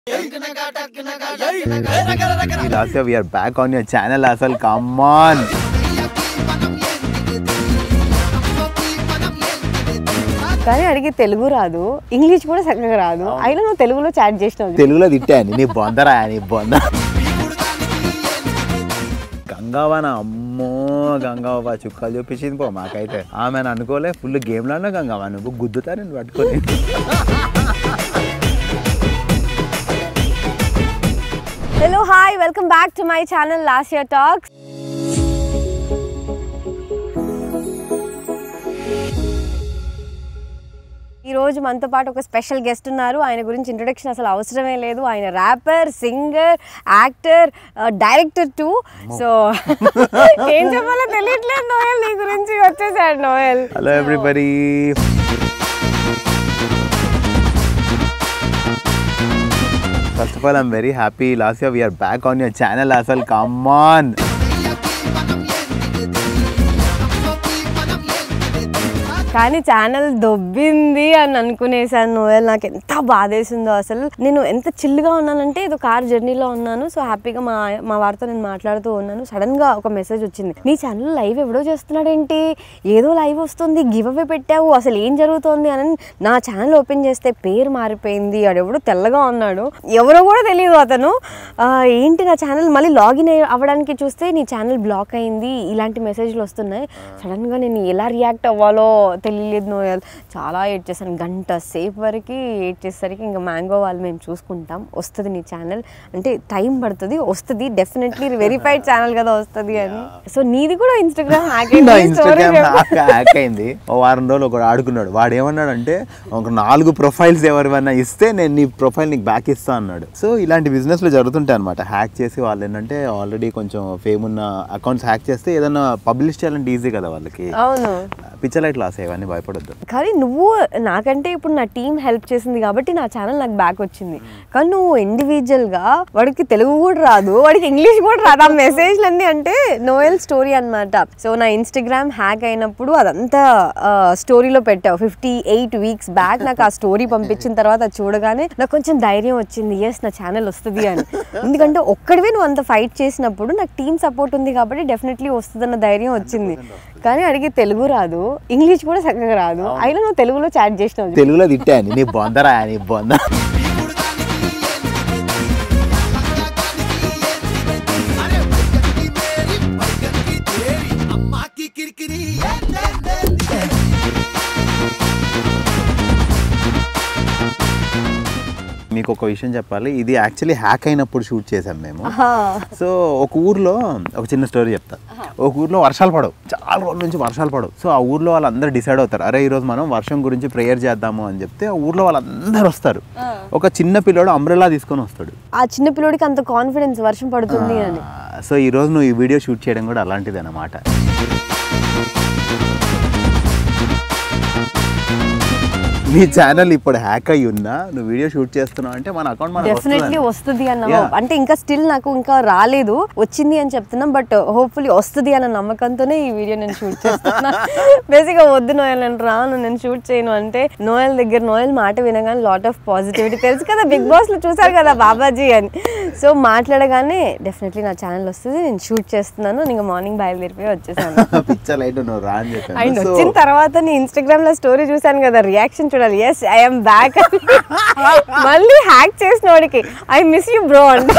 Last we're back on your channel అసలు come on కానీ అడిగి తెలుగు రాదు ఇంగ్లీష్ కూడా చక్కగా రాదు అయినా నువ్వు తెలుగులో చాట్ చేసినావు తెలుగులో తిట్టాను నీ బొందరా నీ బొంద గంగావన అమ్మో గంగావ చుక్కలు చూపించింది పో మాకైతే ఆమె అనుకోలే ఫుల్ గేమ్లోనే గంగావా నువ్వు గుద్దుతా నేను పట్టుకొని hello hi welcome back to my channel last year talks ఈ రోజు మనతో పాటు ఒక స్పెషల్ గెస్ట్ ఉన్నారు ఆయన గురించి ఇంట్రొడక్షన్ అసలు అవసరమే లేదు ఆయన rapper singer actor director too so ఏం చెప్పాలో తెలియట్లేదు నోయల్ నీ గురించి వచ్చేసాడు Noel hello everybody first of all I'm very happy last year we're back on your channel అసలు కమ్మాన్ కానీ ఛానల్ దొబ్బింది అని అనుకునేసాను నోయల్ నాకు ఎంత బాధేసిందో అసలు నేను ఎంత చిల్లుగా ఉన్నానంటే ఏదో కార్ జర్నీలో ఉన్నాను సో హ్యాపీగా మా మా వారితో నేను మాట్లాడుతూ ఉన్నాను సడన్ గా ఒక మెసేజ్ వచ్చింది నీ ఛానల్ లైవ్ ఎవడో చేస్తున్నాడేంటి ఏదో లైవ్ వస్తుంది గివ్ అవే పెట్టావు అసలు ఏం జరుగుతోంది అని నా ఛానల్ ఓపెన్ చేస్తే పేరు మారిపోయింది ఆడెవడో తెల్లగా ఉన్నాడు ఎవరో కూడా తెలియదు అతను ఆ, ఏంటి నా ఛానల్ మళ్ళీ లాగిన్ అవ్వడానికి చూస్తే నీ ఛానల్ బ్లాక్ అయింది ఇలాంటి మెసేజ్లు వస్తున్నాయి సడన్ గా నేను ఎలా రియాక్ట్ అవ్వాలో తెలియలేదు నోయల్ చాలా ఏడ్ చేశాను గంట సేపు వరకు ఏడ్ చేసేసరికి ఇంకా మ్యాంగో వాళ్ళు మేము చూసుకుంటాం వస్తుంది నీ ఛానల్ అంటే టైం పడుతుంది వస్తుంది డెఫినెట్లీ వెరిఫైడ్ ఛానల్ కదా వస్తుంది అని సో నీది కూడా ఇన్స్టాగ్రామ్ నా ఇన్స్టాగ్రామ్ హ్యాక్ అయింది ఓ వారం రోజులు ఒకడు ఆడుకున్నాడు వాడు ఏమన్నాడంటే ఒక నాలుగు ప్రొఫైల్స్ ఎవరివైనా ఇస్తే నేను నీ ప్రొఫైల్ నీకు బ్యాక్ ఇస్తా అన్నాడు సో ఇలాంటి బిజినెస్లు జరుగుతుంటాయి అనమాట హ్యాక్ చేసి వాళ్ళు ఏంటంటే ఆల్రెడీ కొంచెం ఫేమ్ ఉన్న అకౌంట్స్ హ్యాక్ చేస్తే ఏదైనా పబ్లిష్ చేయాలంటే ఈజీ కదా వాళ్ళకి అవును పిచ్చలైట్ లాస్ ఇవన్నీ భయపడొద్దు కానీ నువ్వు నాకంటే ఇప్పుడు నా టీం హెల్ప్ చేసింది కాబట్టి నా ఛానల్ నాకు బ్యాక్ వచ్చింది కానీ నువ్వు ఇండివిజువల్ గా వాడికి తెలుగు కూడా రాదు వాడికి ఇంగ్లీష్ కూడా రాదు ఆ మెసేజ్లు అన్ని అంటే నోయల్ స్టోరీ అన్నమాట సో నా ఇన్స్టాగ్రామ్ హ్యాక్ అయినప్పుడు అదంతా స్టోరీలో పెట్టావు ఫిఫ్టీ ఎయిట్ వీక్స్ బ్యాక్ నాకు ఆ స్టోరీ పంపించిన తర్వాత అది చూడగానే నాకు కొంచెం ధైర్యం వచ్చింది ఎస్ నా ఛానల్ వస్తుంది అని ఎందుకంటే ఒక్కడివే నువ్వు అంత ఫైట్ చేసినప్పుడు నాకు టీం సపోర్ట్ ఉంది కాబట్టి డెఫినెట్లీ వస్తుందన్న ధైర్యం వచ్చింది కానీ అడిగి తెలుగు రాదు ఇంగ్లీష్ కూడా చక్కగా రాదు అయినా నువ్వు తెలుగులో చాట్ చేసినావు తెలుగులో తిట్టాను నీ బొందరా నీ బొంద మీకు ఒక విషయం చెప్పాలి ఇది యాక్చువల్లీ హ్యాక్ అయినప్పుడు షూట్ చేసాం మేము సో ఒక ఊర్లో ఒక చిన్న స్టోరీ చెప్తా ఒక ఊర్లో వర్షాలు పడవు చాలా రోజుల నుంచి వర్షాలు పడవు సో ఆ ఊర్లో వాళ్ళందరూ డిసైడ్ అవుతారు అరే ఈరోజు మనం వర్షం గురించి ప్రేయర్ చేద్దాము అని చెప్తే ఆ ఊర్లో వాళ్ళందరూ వస్తారు ఒక చిన్న పిల్లోడు అంబ్రెలా తీసుకొని వస్తాడు ఆ చిన్న పిల్లోడికి అంత కాన్ఫిడెన్స్ వర్షం పడుతుంది అని సో ఈ రోజు నువ్వు ఈ వీడియో షూట్ చేయడం కూడా అలాంటిది అనమాట నీ ఛానల్ ఇప్పుడు హ్యాక్ అయ్యి ఉన్నా నువ్వు వీడియో షూట్ చేస్తున్నావు అంటే మన అకౌంట్ మన డెఫినెట్లీ వస్తుంది అన్న Yeah. అంటే ఇంకా స్టిల్ నాకు ఇంకా రాలేదు వచ్చింది అని చెప్తున్నాం బట్ హోప్ఫుల్లీ వస్తుంది అన్న నమ్మకంతోనే ఈ వీడియో నేను షూట్ చేస్తున్నా బేసిక్గా వద్దు నోయల్ నేను రాను నేను షూట్ చేయను అంటే నోయల్ దగ్గర నోయల్ మాట వినగానే లాట్ ఆఫ్ పాజిటివిటీ తెలుసు కదా బిగ్ బాస్ లో చూసారు కదా బాబాజీ అని సో మాట్లాడగానే డెఫినెట్లీ నా ఛానల్ వస్తుంది నేను షూట్ చేస్తున్నాను ఇంకా మార్నింగ్ బయలుదేరిపోయి వచ్చేసాను పిక్చర్ లైట్ నువ్వు రా అని అండ్ చెప్పాను సో వచ్చిన తర్వాత నీ ఇన్స్టాగ్రామ్ లో స్టోరీ చూసాను కదా రియాక్షన్ చూడాలి ఎస్ ఐఎమ్ బ్యాక్ మళ్ళీ హ్యాక్ చేసిన వాడికి ఐ మిస్ యూ బ్రో అంటే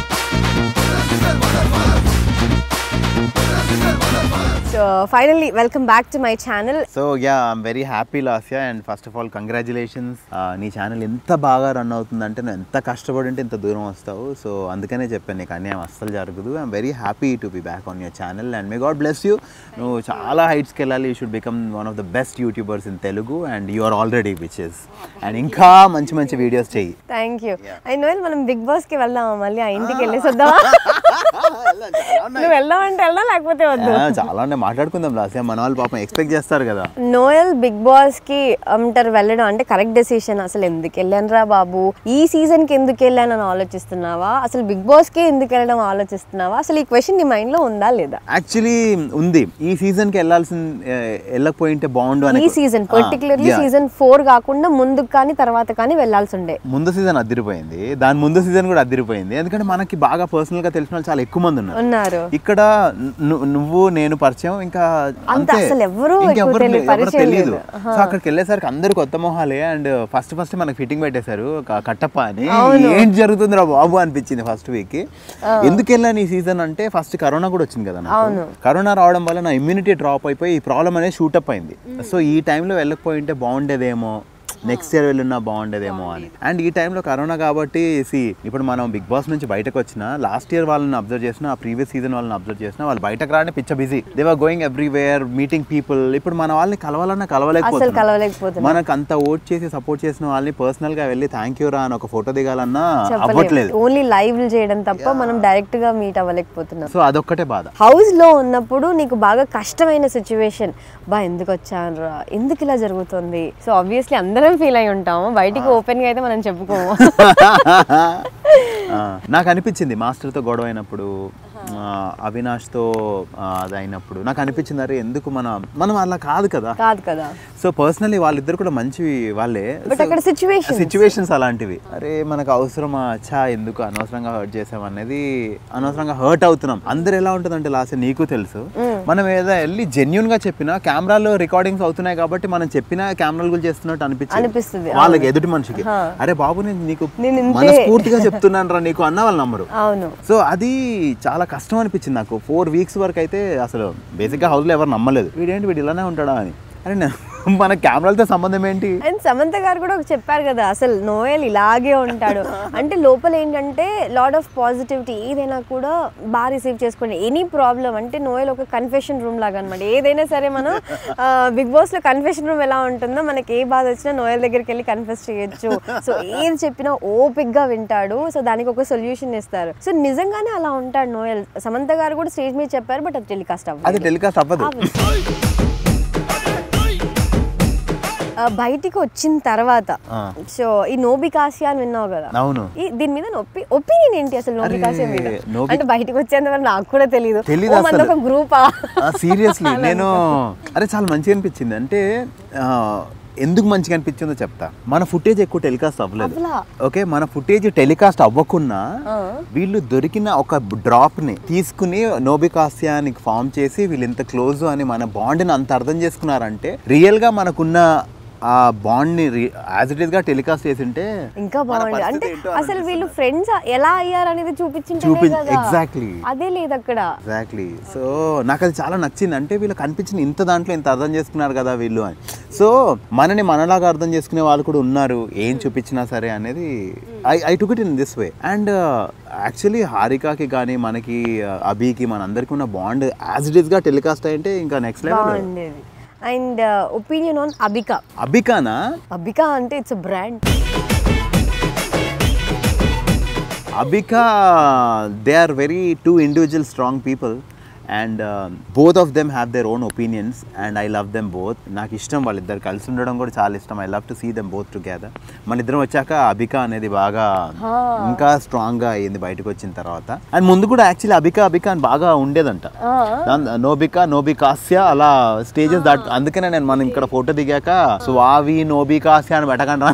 so finally welcome back to my channel so yeah I'm very happy Lasya and first of all congratulations నీ ఛానల్ ఎంత బాగా రన్ అవుతుందంటే నువ్వు ఎంత కష్టపడి ఉంటే ఇంత దూరం వస్తావు సో అందుకనే చెప్పాను నీకు అన్యాయం అస్సలు జరగదు I'm very happy to be back on your channel and may God bless you నువ్వు చాలా హైట్స్కి వెళ్ళాలి you should become one of the best YouTubers in Telugu and you are already which is and ఇంకా మంచి మంచి వీడియోస్ చెయ్యి thank you and Noel మనం Bigg Boss కి వెళ్దామా మళ్ళీ ఆ ఇంటికి వెళ్ళేసి వద్దామా నువ్వు వెళ్దాం అంటే వెళ్దాం లేకపోతే వద్దు ఆ, చాలా ఉన్నాయి మాట్లాడుకుందాం లాస్య మన వాళ్ళు పాపం ఎక్స్పెక్ట్ చేస్తారు కదా నోయల్ బిగ్ బాస్ కి అంటారు వెళ్ళడం అంటే కరెక్ట్ డెసిషన్ అసలు ఎందుకు వెళ్ళాను రా బాబు ఈ సీజన్ కి ఎందుకు వెళ్ళాను అని ఆలోచిస్తున్నావా అసలు బిగ్ బాస్ కి ఎందుకు వెళ్ళడం ఆలోచిస్తున్నావా అసలు ఈ క్వశ్చన్ నీ మైండ్ లో ఉందా లేదా యాక్చువల్లీ ఉంది ఈ సీజన్ కి వెళ్ళాల్సిన వెళ్ళకపోయింటే బాగుండు అని ఈ సీజన్ పర్టికులర్లీ సీజన్ ఫోర్ కాకుండా ముందుకు కానీ తర్వాత కానీ వెళ్ళాల్సి ఉండే ముందు సీజన్ అదిరిపోయింది దాని ముందు సీజన్ కూడా అదిరిపోయింది ఎందుకంటే మనకి బాగా పర్సనల్ గా తెలిసిన వాళ్ళు చాలా ఎక్కువ మంది ఉన్నారు ఉన్నారు ఇక్కడ ను- నువ్వు నేను పరిచయం ఇంకా అంత అంతే. అసలు ఎవరూ ఇంకెవరు ఎక్కువ తెలియదు, లే- ఎవరు పరిచయం తెలియదు లేదు. సో అక్కడికి వెళ్ళేసరికి అందరు కొత్త మొహాలే అండ్ ఫస్ట్ ఫస్ట్ మనకి ఫిట్టింగ్ పెట్టేశారు క- కట్టప్ప అని ఏంటి జరుగుతుందిరా బాబు అనిపించింది ఫస్ట్ వీక్ కి ఎందుకు వెళ్ళాను ఈ సీజన్ అంటే ఫస్ట్ కరోనా కూడా వచ్చింది కదా నాకు కరోనా రావడం వల్ల నా ఇమ్యూనిటీ డ్రాప్ అయిపోయి ఈ ప్రాబ్లం అనేది షూటప్ అయింది సో ఈ టైంలో వెళ్ళకపోయి ఉంటే బాగుండేదేమో నెక్స్ట్ ఇయర్ వెళ్ళున్నా బాగుండేదేమో అని అండ్ ఈ టైంలో కరోనా కాబట్టి సి ఇప్పుడు మనం బిగ్ బాస్ నుంచి బయటకు వచ్చిన లాస్ట్ ఇయర్ వాళ్ళని అబ్జర్వ్ చేసిన ఆ ప్రీవియస్ సీజన్ వాళ్ళని అబ్జర్వ్ చేసిన వాళ్ళు బయటకు రాని పిచ్చ busy they are going everywhere meeting people ఇప్పుడు మన వాళ్ళని కలవాలన్నా అసలు కలవలేకపోతున్నాం కలవలేకపోతున్నా మనకు అంత ఓట్ చేసి సపోర్ట్ చేసిన వాళ్ళని పర్సనల్ గా వెళ్ళి థ్యాంక్ యూ రా అని ఒక ఫోటో దిగాలన్నా అవ్వట్లేదు ఓన్లీ లైవ్ చేయడం తప్ప మనం డైరెక్ట్ గా మీట్ అవ్వలేకపోతున్నాం సో అదొక్కటే బాధ హౌస్ లో ఉన్నప్పుడు నీకు బాగా కష్టమైన సిచ్యువేషన్ బా ఎందుకు వచ్చాను రా ఎందుకు ఇలా జరుగుతుంది సో ఆబ్వియస్లీ అందరం ఫీల్ అయి ఉంటాము బయటికి ఓపెన్ గా అయితే మనం చెప్పుకోము ఆ, నాకు అనిపించింది మాస్టర్తో గొడవ అయినప్పుడు ఆ, అవినాష్తో ఆ, అది అయినప్పుడు నాకు అనిపించింది అరే ఎందుకు మన మనం అలా కాదు కదా కాదు కదా సో పర్సనలీ వాళ్ళిద్దరు కూడా మంచి వాళ్ళే బట్ అక్కడ సిచ్యువేషన్ సిచ్యువేషన్స్ అలాంటివి అరే మనకు అవసరమా చా ఎందుకు అనవసరంగా హర్ట్ చేసాం అనేది అనవసరంగా హర్ట్ అవుతున్నాం అందరు ఎలా ఉంటుందంటే లాస్ట్ నీకు తెలుసు మనం ఏదో వెళ్ళి జెన్యున్ గా చెప్పినా కెమెరాలో రికార్డింగ్స్ అవుతున్నాయి కాబట్టి మనం చెప్పిన కెమెరాలు గురించి చేస్తున్నట్టు అనిపించింది అనిపిస్తుంది వాళ్ళకి ఎదుటి మనిషికి అరే బాబు నేను నీకు నేను ఇంతే. మనస్ఫూర్తిగా చెప్తున్నాను రా నీకు అన్న వాళ్ళ నంబరు అవును సో అది చాలా కష్టం అనిపించింది నాకు ఫోర్ వీక్స్ వరకు అయితే అసలు బేసిక్గా హౌస్లో ఎవరు నమ్మలేదు వీడేంటి వీడు ఇలానే ఉంటాడా అని అరే నేను మన కెమెరాలతో సంబంధం ఏంటి అండ్ సమంత గారు కూడా చెప్పారు కదా అసలు నోయల్ ఇలాగే ఉంటాడు అంటే లోపల ఏంటంటే లాడ్ ఆఫ్ పాజిటివిటీ ఏదైనా కూడా బాగా రిసీవ్ చేసుకోండి ఎనీ ప్రాబ్లం అంటే నోయల్ ఒక కన్ఫెషన్ రూమ్ లాగా అనమాట ఏదైనా సరే మనం బిగ్ బాస్ లో కన్ఫెషన్ రూమ్ ఎలా ఉంటుందో మనకి ఏ బాధ వచ్చినా నోయల్ దగ్గరికి వెళ్ళి కన్ఫెస్ చేయొచ్చు సో ఏది చెప్పినా ఓపిక్ గా వింటాడు సో దానికి ఒక సొల్యూషన్ ఇస్తారు సో నిజంగానే అలా ఉంటాడు నోయల్ సమంత గారు కూడా స్టేజ్ మీద చెప్పారు బట్ అది టెలికాస్ట్ అవ్వదు అది టెలికాస్ట్ అవ్వదు ఆ, బయటికి వచ్చిన తర్వాత ఆ. సో ఈ నోబికాసియా అని విన్నావు కదా అవును ఈ దీని మీద ఒపి ఒపీనియన్ ఏంటి అసలు నోబికాసియా మీద నోబి- అంటే బయటికి వచ్చేంత వరకు నాకు కూడా తెలియదు తెలీదు ఓ మనది అసలు. ఒక గ్రూపా సీరియస్లీ నేను అరే చాలా మంచిగా అనిపించింది అంటే ఆ, ఎందుకు మంచిగా అనిపించిందో చెప్తా మన ఫుటేజ్ ఎక్కువ టెలికాస్ట్ అవ్వలేదు అవ్వలా. ఓకే మన ఫుటేజ్ టెలికాస్ట్ అవ్వకున్నా వీళ్ళు దొరికిన ఒక డ్రాప్ ని తీసుకుని నోబికాస్యానికి ఫామ్ చేసి వీళ్ళు ఇంత క్లోజ్ అని మన బాండ్ ని అంత అర్థం చేసుకున్నారంటే రియల్ గా మనకున్న ఆ బాండ్ ని యాజ్ ఇట్ ఈస్ గా టెలికాస్ట్ చేసింటే ఇంకా మన బాగుంది పరిస్థితి అంటే ఏంటో అసలు వీళ్ళు ఫ్రెండ్స్ ఎలా అయ్యారు అనేది చూపించింటే చూపి కదా ఎగ్జాక్ట్లీ అదే లేదు అక్కడ ఎగ్జాక్ట్లీ సో నాకు అది చాలా నచ్చింది అంటే వీళ్ళకి కనిపించిన ఇంత దాంట్లో ఇంత అర్థం చేసుకున్నారు కదా వీళ్ళు అని సో మనని మనలాగా అర్థం చేసుకునే వాళ్ళు కూడా ఉన్నారు ఏం చూపించినా సరే అనేది I I took it in this way and actually హారికాకి కానీ మనకి uh, అభికి మనందరికీ ఉన్న బాండ్ యాజ్ ఇట్ ఈస్గా టెలికాస్ట్ అయింటే ఇంకా నెక్స్ట్ లెవెల్ బాగుండేది అండ్ ఒపీనియన్ ఆన్ అబికా అభికానా అబికా అంటే it's brand Abhika, they are very two individual strong people and both of them have their own opinions and I love them both నాకు ఇష్టం వాళ్ళిద్దరు కలిసి ఉండడం కూడా చాలా ఇష్టం I love to see them both together మన ఇద్దరం వచ్చాక అబిక అనేది బాగా ఇంకా స్ట్రాంగ్గా అయ్యింది బయటకు వచ్చిన తర్వాత అండ్ ముందు కూడా యాక్చువల్లీ అబిక అబిక అని బాగా ఉండేదంట దాన్- నోబిక నోబికాస్య అలా స్టేజెస్ దాట్ అందుకనే నేను మనం ఇక్కడ ఫోటో దిగాక స్వావి నోబికాస్య అని పెట్టకండి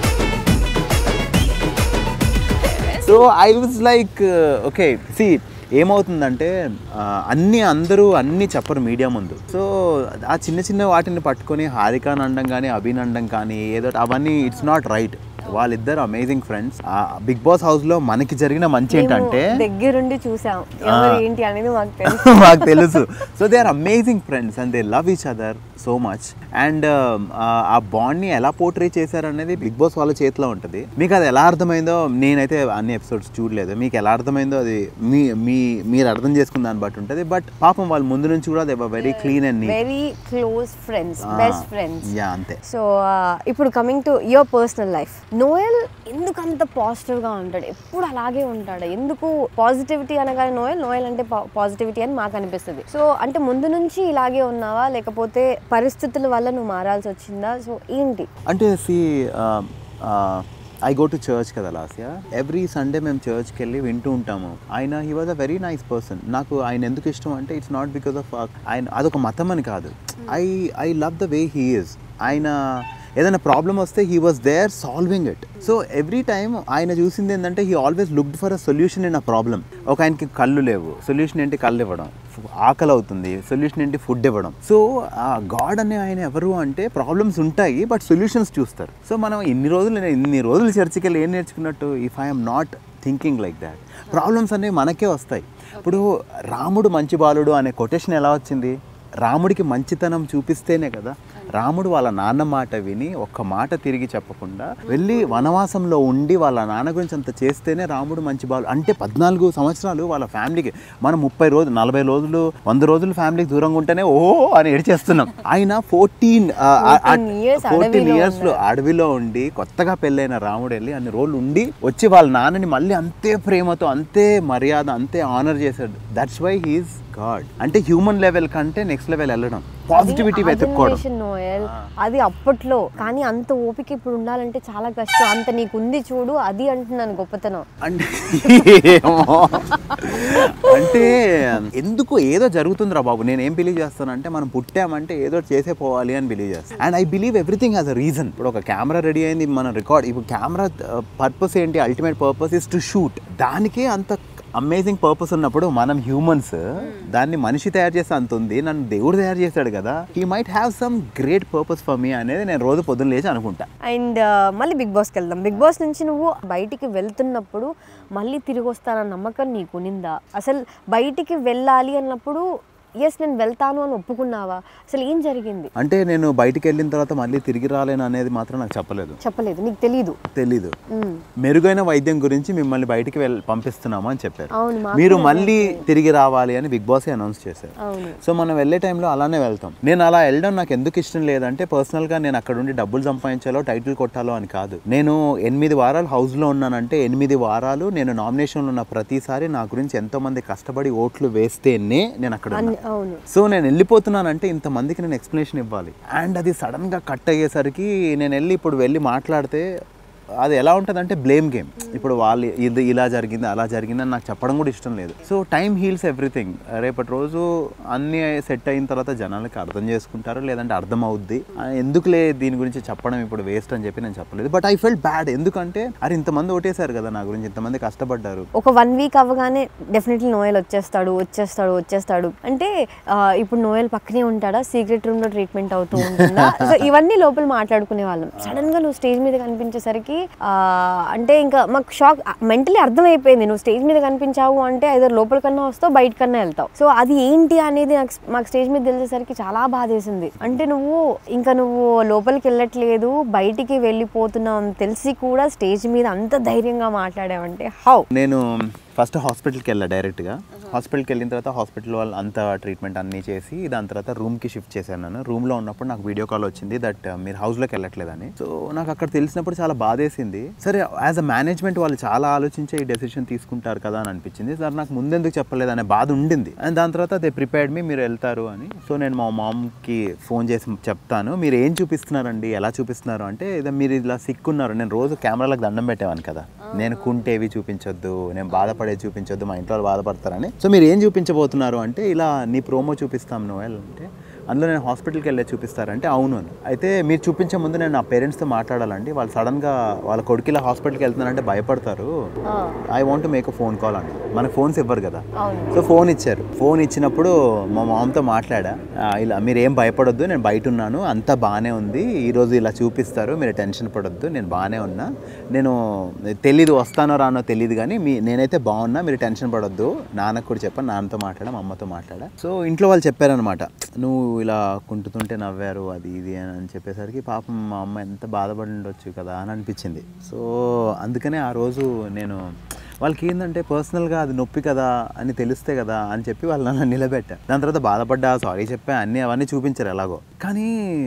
so I was like okay see ఏమవుతుందంటే ఆ, అన్ని అందరూ అన్ని చెప్పరు మీడియా ముందు సో ఆ చిన్న చిన్న వాటిని పట్టుకొని హారికాన్ అనడం కానీ అభిన్ అనడం కానీ ఏదో అవన్నీ ఇట్స్ నాట్ రైట్ వాళ్ళిద్దరు amazing friends Bigg Boss house లో మనకి జరిగిన మంచి ఏంటంటే దగ్గరుండి చూసాం ఎవరు ఏంటి అనేది మాకు తెలుసు మాకు తెలుసు so they are amazing friends and they love each other so much and ఆ బాండ్ని ఎలా పోర్ట్రే చేశారు అనేది బిగ్ బాస్ వాళ్ళ చేతిలో ఉంటుంది మీకు అది ఎలా అర్థమైందో నేనైతే అన్ని ఎపిసోడ్స్ చూడలేదు మీకు ఎలా అర్థమైందో అది మీ మీ మీరు అర్థం చేసుకున్న దాన్ని బట్టి ఉంటుంది బట్ పాపం వాళ్ళు ముందు నుంచి కూడా they very clean and neat very close friends best friends yeah అంతే సో ఇప్పుడు coming to your personal life Noel ఎందుకు అంత పాజిటివ్గా ఉంటాడు ఎప్పుడు అలాగే ఉంటాడు ఎందుకు పాజిటివిటీ అనగానే నోయల్ నోయల్ అంటే పాజిటివిటీ అని మాకు అనిపిస్తుంది సో అంటే ముందు నుంచి ఇలాగే ఉన్నావా లేకపోతే పరిస్థితుల వల్ల నువ్వు మారాల్సి వచ్చిందా సో ఏంటి అంటే see I go to church కదా లాస్య ఎవ్రీ సండే మేము చర్చ్కి వెళ్ళి వింటూ ఉంటాము ఆయన he was a very nice person నాకు ఆయన ఎందుకు ఇష్టం అంటే ఇట్స్ నాట్ బికాస్ ఆఫ్ ఆయన అదొక మతం అని కాదు I I love the way he is ఆయన ఏదైనా ప్రాబ్లం వస్తే he was there solving it so every time ఆయన చూసింది ఏంటంటే he always looked for a solution in a problem ఒక ఆయనకి కళ్ళు లేవు సొల్యూషన్ ఏంటి కళ్ళు ఇవ్వడం ఆకలి అవుతుంది సొల్యూషన్ ఏంటి ఫుడ్ ఇవ్వడం సో ఆ గాడ్ అనే ఆయన ఎవరు అంటే ప్రాబ్లమ్స్ ఉంటాయి బట్ సొల్యూషన్స్ చూస్తారు సో మనం ఇన్ని రోజులు నేను ఇన్ని రోజులు చర్చికి వెళ్ళి ఏం నేర్చుకున్నట్టు if I'm not thinking like that problems అనేవి మనకే వస్తాయి ఇప్పుడు రాముడు మంచి బాలుడు అనే కొటేషన్ ఎలా వచ్చింది రాముడికి మంచితనం చూపిస్తేనే కదా రాముడు వాళ్ళ నాన్న మాట విని ఒక్క మాట తిరిగి చెప్పకుండా వెళ్ళి వనవాసంలో ఉండి వాళ్ళ నాన్న గురించి అంత చేస్తేనే రాముడు మంచి బాలు అంటే పద్నాలుగు సంవత్సరాలు వాళ్ళ ఫ్యామిలీకి మనం ముప్పై రోజులు నలభై రోజులు వంద రోజులు ఫ్యామిలీకి దూరంగా ఉంటేనే ఓ అని ఏడ్చేస్తున్నాం ఆయన ఫోర్టీన్ 14 years ఫోర్టీన్ అడవిలో ఇయర్స్ లో అడవిలో ఉండి కొత్తగా పెళ్ళైన రాముడు వెళ్ళి అన్ని రోజులు ఉండి వచ్చి వాళ్ళ నాన్నని మళ్ళీ అంతే ప్రేమతో అంతే మర్యాద అంతే ఆనర్ చేశాడు దట్స్ వై హీఈస్ గాడ్ అంటే హ్యూమన్ లెవెల్ కంటే నెక్స్ట్ లెవెల్ వెళ్ళడం పాజిటివిటీ అది వెతుక్కోవడం admiration, నోయల్ అది అప్పట్లో కానీ అంత ఓపిక ఇప్పుడు ఉండాలంటే చాలా కష్టం అంత నీకుంది చూడు అది అంటున్నాను గొప్పతనం అంటే ఏమో. అంటే ఎందుకు ఏదో జరుగుతుందిరా బాబు నేను ఏం బిలీవ్ చేస్తానంటే మనం పుట్టామంటే ఏదో చేసే పోవాలి అని బిలీవ్ చేస్తాను and I believe everything has a reason ఇప్పుడు ఒక కెమెరా రెడీ అయింది మనం రికార్డ్ ఇప్పుడు కెమెరా పర్పస్ ఏంటి ultimate purpose is to shoot దానికే అంత అమేజింగ్ పర్పస్ ఉన్నప్పుడు మనం హ్యూమన్స్ దాన్ని మనిషి తయారు చేస్తే అంత ఉంది నన్ను దేవుడు తయారు చేశాడు కదా he might have some great purpose for me అనేది నేను రోజు పొద్దున్న లేచి అనుకుంటా అండ్ మళ్ళీ బిగ్ బాస్కి వెళ్దాం బిగ్ బాస్ నుంచి నువ్వు బయటికి వెళ్తున్నప్పుడు మళ్ళీ తిరిగి వస్తానన్న నమ్మకం నీకు నిందా అసలు బయటికి వెళ్ళాలి అన్నప్పుడు ఎస్ నేను వెళ్తాను అని ఒప్పుకున్నావా అసలు ఏం జరిగింది అంటే నేను బయటికి వెళ్ళిన తర్వాత మళ్ళీ తిరిగి రాలేను అనేది మాత్రం నాకు చెప్పలేదు చెప్పలేదు నీకు తెలీదు తెలీదు మ్మ్. మెరుగైన వైద్యం గురించి మిమ్మల్ని బయటికి వెళ్ళి పంపిస్తున్నాము అని చెప్పారు అవును మాకు మీరు మళ్ళీ తిరిగి రావాలి అని బిగ్ బాస్ అనౌన్స్ చేశారు అవును సో మనం వెళ్ళే టైంలో అలానే వెళ్తాం నేను అలా వెళ్ళడం నాకు ఎందుకు ఇష్టం లేదంటే పర్సనల్గా నేను అక్కడ ఉండి డబ్బులు సంపాదించాలో టైటిల్ కొట్టాలో అని కాదు నేను ఎనిమిది వారాలు హౌస్లో ఉన్నానంటే ఎనిమిది వారాలు నేను నామినేషన్లో ఉన్న ప్రతిసారి నా గురించి ఎంతో మంది కష్టపడి ఓట్లు వేస్తేనే నేను అక్కడ ఉన్నా. అన్ని- అవును సో నేను వెళ్ళిపోతున్నానంటే ఇంతమందికి నేను ఎక్స్ప్లెనేషన్ ఇవ్వాలి అండ్ అది సడన్గా కట్ అయ్యేసరికి నేను వెళ్ళి ఇప్పుడు వెళ్ళి మాట్లాడితే అది ఎలా ఉంటుంది అంటే బ్లేమ్ గేమ్ ఇప్పుడు వాళ్ళు ఇది ఇలా జరిగింది అలా జరిగింది అని నాకు చెప్పడం కూడా ఇష్టం లేదు సో టైం హీల్స్ ఎవ్రీథింగ్ రేపటి రోజు అన్నీ సెట్ అయిన తర్వాత జనాలకి అర్థం చేసుకుంటారు లేదంటే అర్థం అవుద్ది ఆ, ఎందుకులే దీని గురించి చెప్పడం ఇప్పుడు వేస్ట్ అని చెప్పి నేను చెప్పలేదు బట్ ఐ ఫెల్ట్ బ్యాడ్ ఎందుకంటే అరే ఇంతమంది ఓటేశారు కదా నా గురించి ఇంతమంది కష్టపడ్డారు ఒక వన్ వీక్ అవ్వగానే డెఫినెట్లీ నోయల్ వచ్చేస్తాడు వచ్చేస్తాడు వచ్చేస్తాడు అంటే ఆ, ఇప్పుడు నోయల్ పక్కనే ఉంటాడా సీక్రెట్ రూమ్ లో ట్రీట్మెంట్ అవుతూ ఉంటుందా సో ఇవన్నీ లోపల మాట్లాడుకునే వాళ్ళం సడన్ గా నువ్వు స్టేజ్ మీద కనిపించేసరికి ఆ, అంటే ఇంకా మాకు షాక్ మెంటలీ అర్థమైపోయింది నువ్వు స్టేజ్ మీద కనిపించావు అంటే ఐదో లోపల కన్నా వస్తావు బయట కన్నా వెళ్తావు సో అది ఏంటి అనేది నాకు మాకు స్టేజ్ మీద తెలిసేసరికి చాలా బాధేసింది అంటే నువ్వు ఇంకా నువ్వు లోపలికి వెళ్ళట్లేదు బయటికి వెళ్ళిపోతున్నావు అని తెలిసి కూడా స్టేజ్ మీద అంత ధైర్యంగా మాట్లాడావంటే హౌ నేను ఫస్ట్ హాస్పిటల్కి వెళ్ళా డైరెక్ట్గా హాస్పిటల్కి వెళ్ళిన తర్వాత హాస్పిటల్ వాళ్ళు అంత ట్రీట్మెంట్ అన్నీ చేసి దాని తర్వాత రూమ్కి షిఫ్ట్ చేశాను నేను రూమ్లో ఉన్నప్పుడు నాకు వీడియో కాల్ వచ్చింది దట్ మీరు హౌస్లోకి వెళ్ళట్లేదని సో నాకు అక్కడ తెలిసినప్పుడు చాలా బాధేసింది సరే యాజ్ అ మేనేజ్మెంట్ వాళ్ళు చాలా ఆలోచించే ఈ డెసిషన్ తీసుకుంటారు కదా అని అనిపించింది సార్ నాకు ముందెందుకు చెప్పలేదు అనే బాధ ఉండింది అండ్ దాని తర్వాత దే ప్రిపేర్డ్ మీ మీరు వెళ్తారు అని సో నేను మా మామ్కి ఫోన్ చేసి చెప్తాను మీరు ఏం చూపిస్తున్నారండి ఎలా చూపిస్తున్నారు అంటే ఇదే మీరు ఇలా సిక్కున్నారు నేను రోజు కెమెరాలకు దండం పెట్టేవాను కదా నేను కుంటేవి చూపించొద్దు నేను బాధపడేది చూపించొద్దు మా ఇంట్లో వాళ్ళు బాధపడతారని సో మీరు ఏం చూపించబోతున్నారు అంటే ఇలా నీ ప్రోమో చూపిస్తాం నోయల్ అంటే అందులో నేను హాస్పిటల్కి వెళ్ళే చూపిస్తారంటే అవును అని అయితే మీరు చూపించే ముందు నేను నా పేరెంట్స్తో మాట్లాడాలండి వాళ్ళు సడన్గా వాళ్ళ కొడుకు ఇలా హాస్పిటల్కి వెళ్తున్నారంటే భయపడతారు I want make a phone call అండి మనకు ఫోన్స్ ఇవ్వరు కదా అవును సో ఫోన్ ఇచ్చారు ఫోన్ ఇచ్చినప్పుడు మా మామతో మాట్లాడా "ఆ, ఇలా మీరు ఏం భయపడొద్దు నేను బయట ఉన్నాను అంతా బాగానే ఉంది ఈరోజు ఇలా చూపిస్తారు మీరు టెన్షన్ పడొద్దు నేను బాగానే ఉన్నా నేను తెలీదు వస్తానో రానో తెలియదు కానీ మీ నేనైతే బాగున్నా మీరు టెన్షన్ పడొద్దు నాన్నకు కూడా చెప్పాను నాన్నతో మాట్లాడా మా అమ్మతో మాట్లాడా సో ఇంట్లో వాళ్ళు చెప్పారనమాట నువ్వు ఇలా కుంటుతుంటే నవ్వారు అది ఇది అని అని చెప్పేసరికి పాపం మా అమ్మ ఎంత బాధపడి ఉండొచ్చు కదా అని అనిపించింది సో అందుకనే ఆ రోజు నేను వాళ్ళకి ఏంటంటే పర్సనల్గా అది నొప్పి కదా అని తెలిస్తే కదా అని చెప్పి వాళ్ళు నన్ను నిలబెట్టా దాని తర్వాత బాధపడ్డా సారీ చెప్పా అన్నీ అవన్నీ చూపించారు ఎలాగో కానీ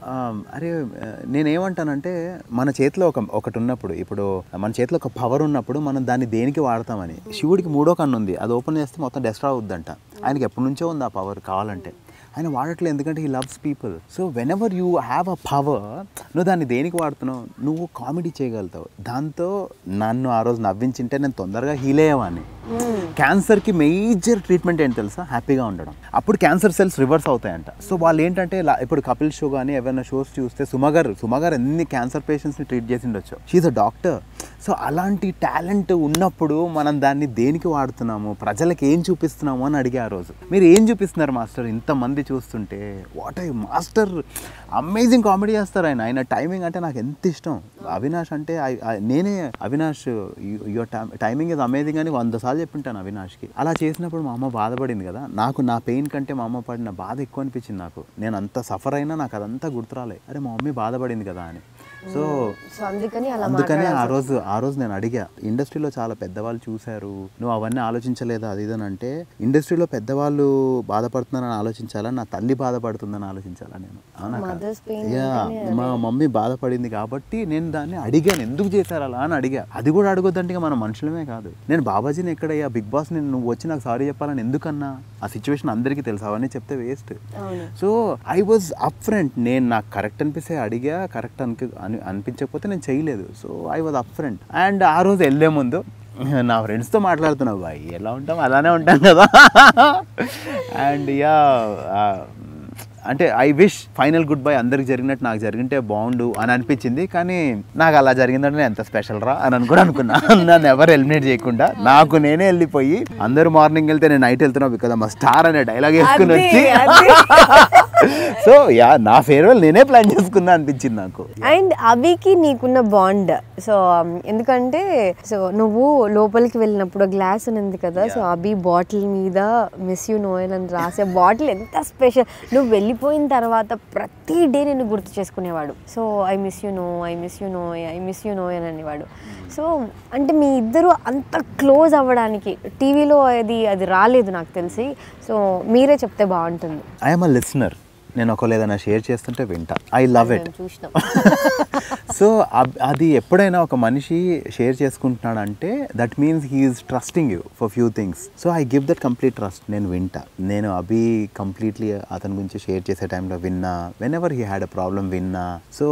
అరే ఆ, నేనేమంటానంటే మన చేతిలో ఒక ఒకటి ఉన్నప్పుడు ఇప్పుడు మన చేతిలో ఒక పవర్ ఉన్నప్పుడు మనం దాన్ని దేనికి వాడతామని శివుడికి మూడో కన్ను ఉంది అది ఓపెన్ చేస్తే మొత్తం డెస్ట్రా అవుద్దంట ఆయనకి ఎప్పటి నుంచో ఉంది ఆ పవర్ కావాలంటే ఆయన వాడట్లేదు ఎందుకంటే he loves people so whenever you have a power నువ్వు దాన్ని దేనికి వాడుతున్నావు నువ్వు కామెడీ చేయగలుగుతావు దాంతో నన్ను ఆ రోజు నవ్వించింటే నేను తొందరగా హీల్ అయ్యేవాడిని క్యాన్సర్కి మేజర్ ట్రీట్మెంట్ ఏంటి తెలుసా హ్యాపీగా ఉండడం అప్పుడు క్యాన్సర్ సెల్స్ రివర్స్ అవుతాయంట సో వాళ్ళు ఏంటంటే లా- ఇప్పుడు కపిల్ షో కానీ ఏమైనా షోస్ చూస్తే సుమగర్ సుమగర్ ఎన్ని క్యాన్సర్ పేషెంట్స్ని ట్రీట్ చేసి ఉండొచ్చు షీఈ్ అ డాక్టర్ సో అలాంటి టాలెంట్ ఉన్నప్పుడు మనం దాన్ని దేనికి వాడుతున్నాము ప్రజలకు ఏం చూపిస్తున్నాము అని అడిగే ఆ రోజు మీరు ఏం చూపిస్తున్నారు మాస్టర్ ఇంతమంది చూస్తుంటే what I master amazing comedy చేస్తారు ఆయన ఆయన టైమింగ్ అంటే నాకు ఎంత ఇష్టం అవినాష్ అంటే I- I- నేనే Avinash your timing is amazing అని వంద సార్లు చెప్పింటాను అవినాష్కి అలా చేసినప్పుడు మా అమ్మ బాధపడింది కదా నాకు నా పెయిన్ కంటే మా అమ్మ పడిన బాధ ఎక్కువ అనిపించింది నాకు నేను అంత సఫర్ అయినా నాకు అదంతా గుర్తురాలే అరే మా మమ్మీ బాధపడింది కదా అని సో సో అందుకని అలా అందుకనే ఆ రోజు ఆ రోజు నేను అడిగా ఇండస్ట్రీలో చాలా పెద్దవాళ్ళు చూశారు నువ్వు అవన్నీ ఆలోచించలేదా అది ఇదని అంటే ఇండస్ట్రీలో పెద్దవాళ్ళు బాధపడుతున్నారని ఆలోచించాలా నా తల్లి బాధపడుతుందని ఆలోచించాలా నేను అవునా కాదా? Mother's pain యా మా మమ్మీ బాధపడింది కాబట్టి నేను దాన్ని అడిగాను ఎందుకు చేశారు అలా అని అడిగా అది కూడా అడగొద్దంటే ఇక మనం మనుషులమే కాదు నేను బాబాజీని ఎక్కడయ్యా బిగ్ బాస్ నేను నువ్వు వచ్చి నాకు సారీ చెప్పాలని ఎందుకన్నా ఆ సిచ్యువేషన్ అందరికీ తెలుసు అవన్నీ చెప్తే వేస్ట్ అవును so I was up front నేను నాకు కరెక్ట్ అనిపిస్తే అడిగా కరెక్ట్ అనిపి అని అనిపించకపోతే నేను చేయలేదు so I was up front and ఆ రోజు వెళ్ళే ముందు నా ఫ్రెండ్స్తో మాట్లాడుతున్నావు బాయ్ ఎలా ఉంటాం అలానే ఉంటాం కదా అండ్ యా అంటే I wish final goodbye అందరికి జరిగినట్టు నాకు జరిగింటే బాగుండు అని అనిపించింది కానీ నాకు అలా జరిగిందంటే నేను ఎంత స్పెషల్ రా అని అని కూడా అనుకున్నా నన్ను ఎవరు ఎలిమినేట్ చేయకుండా నాకు నేనే వెళ్ళిపోయి అందరూ మార్నింగ్ వెళ్తే నేను నైట్ వెళ్తున్నా బికాజ్ మా స్టార్ అనే డైలాగ్ వేసుకుని అది, వచ్చి అది. సో యా నా ఫేర్వెల్ నేనే ప్లాన్ చేసుకున్నా అనిపించింది నాకు అండ్ అభికి నీకున్న బాండ్ సో ఎందుకంటే సో నువ్వు లోపలికి వెళ్ళినప్పుడు గ్లాస్ ఉంది కదా సో అభి బాటిల్ మీద మిస్ యూ నోయల్ అని రాసే బాటిల్ ఎంత స్పెషల్ నువ్వు వెళ్ళిపోయిన తర్వాత ప్రతి డే నేను గుర్తు చేసుకునేవాడు so I miss you no I miss you no I miss you no అని అనేవాడు సో అంటే మీ ఇద్దరు అంత క్లోజ్ అవ్వడానికి టీవీలో అది అది రాలేదు నాకు తెలిసి సో మీరే చెప్తే బాగుంటుంది ఐఎమ్ అ లిసనర్ నేను ఒకవేళ ఏదైనా షేర్ చేస్తుంటే వింటా ఐ లవ్ ఇట్ మేము చూసినాం సో అది ఎప్పుడైనా ఒక మనిషి షేర్ చేసుకుంటున్నాడు అంటే that means he's trusting you for few things so I give that complete trust నేను వింటా నేను అభి కంప్లీట్లీ అతని గురించి షేర్ చేసే టైంలో విన్నా whenever he had a problem విన్నా సో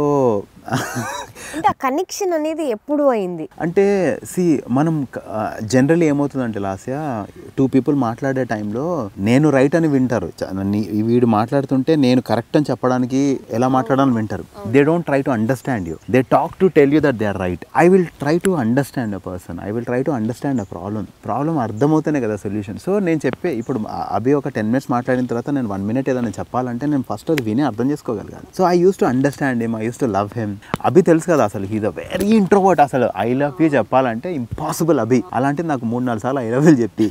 అంటే ఆ కనెక్షన్ అనేది ఎప్పుడు అయింది అంటే సి మనం జనరల్లీ ఏమవుతుందంటే లాస్య టూ పీపుల్ మాట్లాడే టైంలో నేను రైట్ అని వింటారు చ- నీ- వీడు మాట్లాడుతుంటే నేను కరెక్ట్ అని చెప్పడానికి ఎలా మాట్లాడాలని వింటారు they don't try to understand you they talk to tell you that they are right I will try to understand a person I will try to understand a problem problem అర్థమవుతేనే కదా solution so నేను చెప్పే ఇప్పుడు ఆ- అభి ఒక ten minutes మాట్లాడిన తర్వాత నేను వన్ మినిట్ ఏదైనా చెప్పాలంటే నేను ఫస్ట్ అది విని అర్థం చేసుకోగలిగాను so I use to understand him I use to love him Abhi తెలుసు కదా అసలు హీజ్ అ వెరీ ఇంట్రోవర్ట్ అసలు ఐ లవ్ యూ చెప్పాలంటే ఇంపాసిబుల్ అభి అలాంటిది నాకు మూడు నాలుగు సార్లు ఐ లవ్ యూ చెప్పి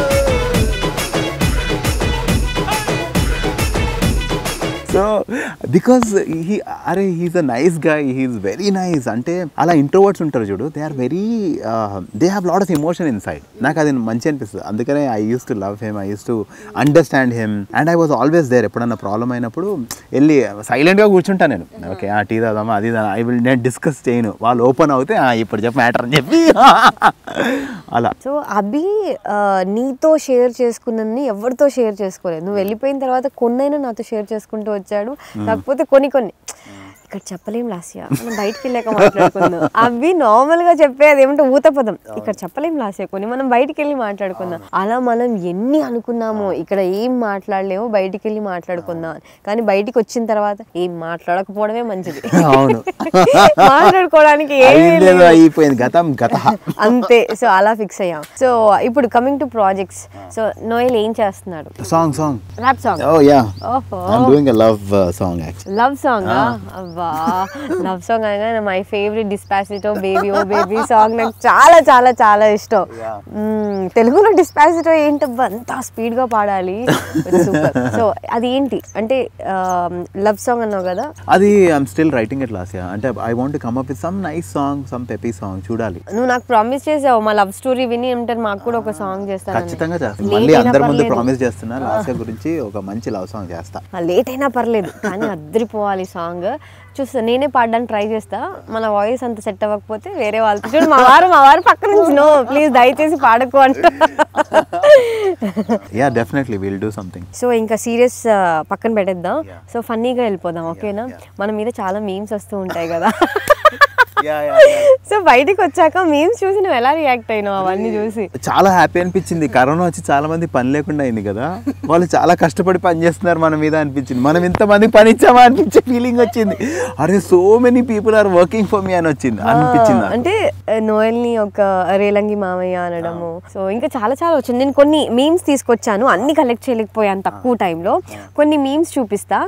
సో బికాస్ హీ అరే he's a nice guy he's very నైస్ అంటే అలా ఇంట్రోవర్ట్స్ ఉంటారు చూడు they are very they have lot of emotion inside నాకు అది మంచి అనిపిస్తుంది అందుకనే I use to love him I use to understand him and I was always there ఎప్పుడన్నా ప్రాబ్లం అయినప్పుడు వెళ్ళి సైలెంట్గా కూర్చుంటాను నేను ఓకే ఆ టీ తాదామా అది ఐ విల్ నేను డిస్కస్ చేయను వాళ్ళు ఓపెన్ అవుతే "ఆ, ఇప్పుడు చెప్పు మ్యాటర్ అని చెప్పి అలా సో అభి ఆ, నీతో షేర్ చేసుకున్నన్ని ఎవరితో షేర్ చేసుకోలేదు నువ్వు వెళ్ళిపోయిన తర్వాత కొన్నైనా నాతో షేర్ చేసుకుంటూ వచ్చాడు కాకపోతే కొన్ని కొన్ని ఇక్కడ చెప్పలేం లాస్య మనం బయటికి వెళ్ళాక మాట్లాడుకుందాం అవి నార్మల్ గా చెప్పేది ఏమంటే ఊత పదం ఇక్కడ చెప్పలేం లాస్య కొన్ని మనం బయటికి వెళ్ళి మాట్లాడుకుందాం అలా మనం ఎన్ని అనుకున్నామో ఇక్కడ ఏం మాట్లాడలేమో బయటికి వెళ్ళి మాట్లాడుకుందాం అని. కానీ బయటికి వచ్చిన తర్వాత ఏం మాట్లాడకపోవడమే మంచిది అవును మాట్లాడుకోవడానికి ఏమీ అయిందేదో లేదు. అయిపోయింది గతం గత అంతే సో అలా ఫిక్స్ అయ్యాం సో ఇప్పుడు coming to projects so Noel ఏం చేస్తున్నాడు song song rap song oh yeah ఓహో I'm doing a love song actually love song అబ్బా లవ్ సాంగ్ అనగా my favourite Despacito baby oh baby song నాకు చాలా చాలా చాలా ఇష్టం Yeah. మ్మ్, తెలుగులో డిస్పాసిటో ఏంటబ్బా అంత స్పీడ్ గా పాడాలి సూపర్ సో అది ఏంటి అంటే లవ్ సాంగ్ అన్నావు కదా అది I'm still writing it last అంటే I want come up with some nice song some peppy song చూడాలి నువ్వు నాకు ప్రామిస్ చేసావు మా లవ్ స్టోరీ విని ఉంటారు మాకు కూడా ఒక సాంగ్ చేస్తాను ఖచ్చితంగా చేస్తాను మళ్ళీ అందరి ముందు ప్రామిస్ చేస్తున్నా లాస్ట్ గురించి ఒక మంచి లవ్ సాంగ్ చేస్తా లేట్ అయినా పర్లేదు కానీ అద్దరిపోవాలి సాంగ్ చూస్తా నేనే పాడడానికి ట్రై చేస్తా మన వాయిస్ అంత సెట్ అవ్వకపోతే వేరే వాళ్ళతో చూడు మా వారు మా వారు పక్క నుంచి నో ప్లీజ్ దయచేసి పాడకు అంట yeah definitely will do something so ఇంకా సీరియస్ పక్కన పెట్టేద్దాం Yeah. సో ఫన్నీగా వెళ్ళిపోదాం ఓకేనా yeah. మన మీద చాలా మీమ్స్ వస్తూ ఉంటాయి కదా యా యా సో బయటికి వచ్చాక మీమ్స్ చూసి నువ్వు ఎలా రియాక్ట్ అయినావు అవన్నీ చూసి చాలా హ్యాపీ అనిపించింది కరోనా వచ్చి చాలా మంది పని లేకుండా అయింది కదా వాళ్ళు చాలా కష్టపడి పని చేస్తున్నారు మన మీద అనిపించింది మనం ఇంతమంది పని ఇచ్చామా అనిపించే ఫీలింగ్ వచ్చింది అరే so many people are working for me అని వచ్చింది అనిపించింది నాకు. అంటే నోయల్ ని ఒక రేలంగి మామయ్య అనడము సో ఇంకా చాలా చాలా వచ్చింది నేను కొన్ని మీమ్స్ తీసుకొచ్చాను అన్ని కలెక్ట్ చేయలేకపోయాను తక్కువ టైంలో కొన్ని మీమ్స్ చూపిస్తా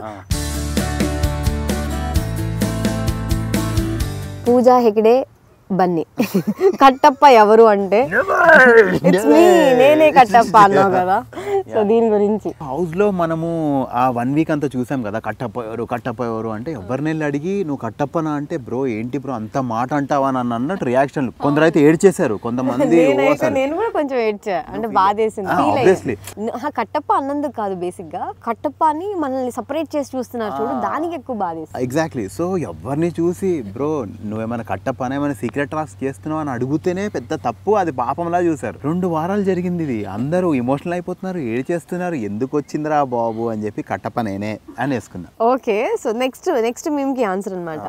పూజా హెగ్డే బన్నీ కట్టప్ప ఎవరు అంటే ఇట్స్ మీ నేనే కట్టప్ప అన్నావు కదా సో దీని గురించి హౌస్ లో మనము ఆ వన్ వీక్ అంతా చూసాం కదా కట్టపోయారు కట్టపోయారు అంటే ఎవరిని వెళ్ళి అడిగి నువ్వు కట్టప్పనా అంటే బ్రో ఏంటి బ్రో అంత మాట అంటావా అని అన్నట్టు రియాక్షన్ కొందరు అయితే ఏడ్చేశారు కొంతమంది ఓ నేనైతే అసలు నేను కూడా కొంచెం ఏడ్చా అంటే బాధేసింది Ah, ఫీల్ obviously. అయ్యా కట్టప్ప అన్నందుకు కాదు బేసిక్ గా కట్టప్ప అని మనల్ని సపరేట్ చేసి చూస్తున్నారు చూడు దానికి ఎక్కువ బాధేసింది ఎగ్జాక్ట్లీ సో ఎవరిని చూసి బ్రో నువ్వేమైనా కట్టప్పనా ఏమైనా సీక్రెట్ టాస్క్ చేస్తున్నావు అని అడిగితేనే పెద్ద తప్పు అది పాపంలా చూసారు రెండు వారాలు జరిగింది ఇది అందరూ ఇమోషనల్ అయిపోతున్నారు ఏడు చేస్తున్నారు ఎందుకు వచ్చిందిరా బాబు అని చెప్పి కట్టప్ప నేనే అని వేసుకున్నా ఓకే సో నెక్స్ట్ నెక్స్ట్ మేము కి ఆన్సర్ అన్నమాట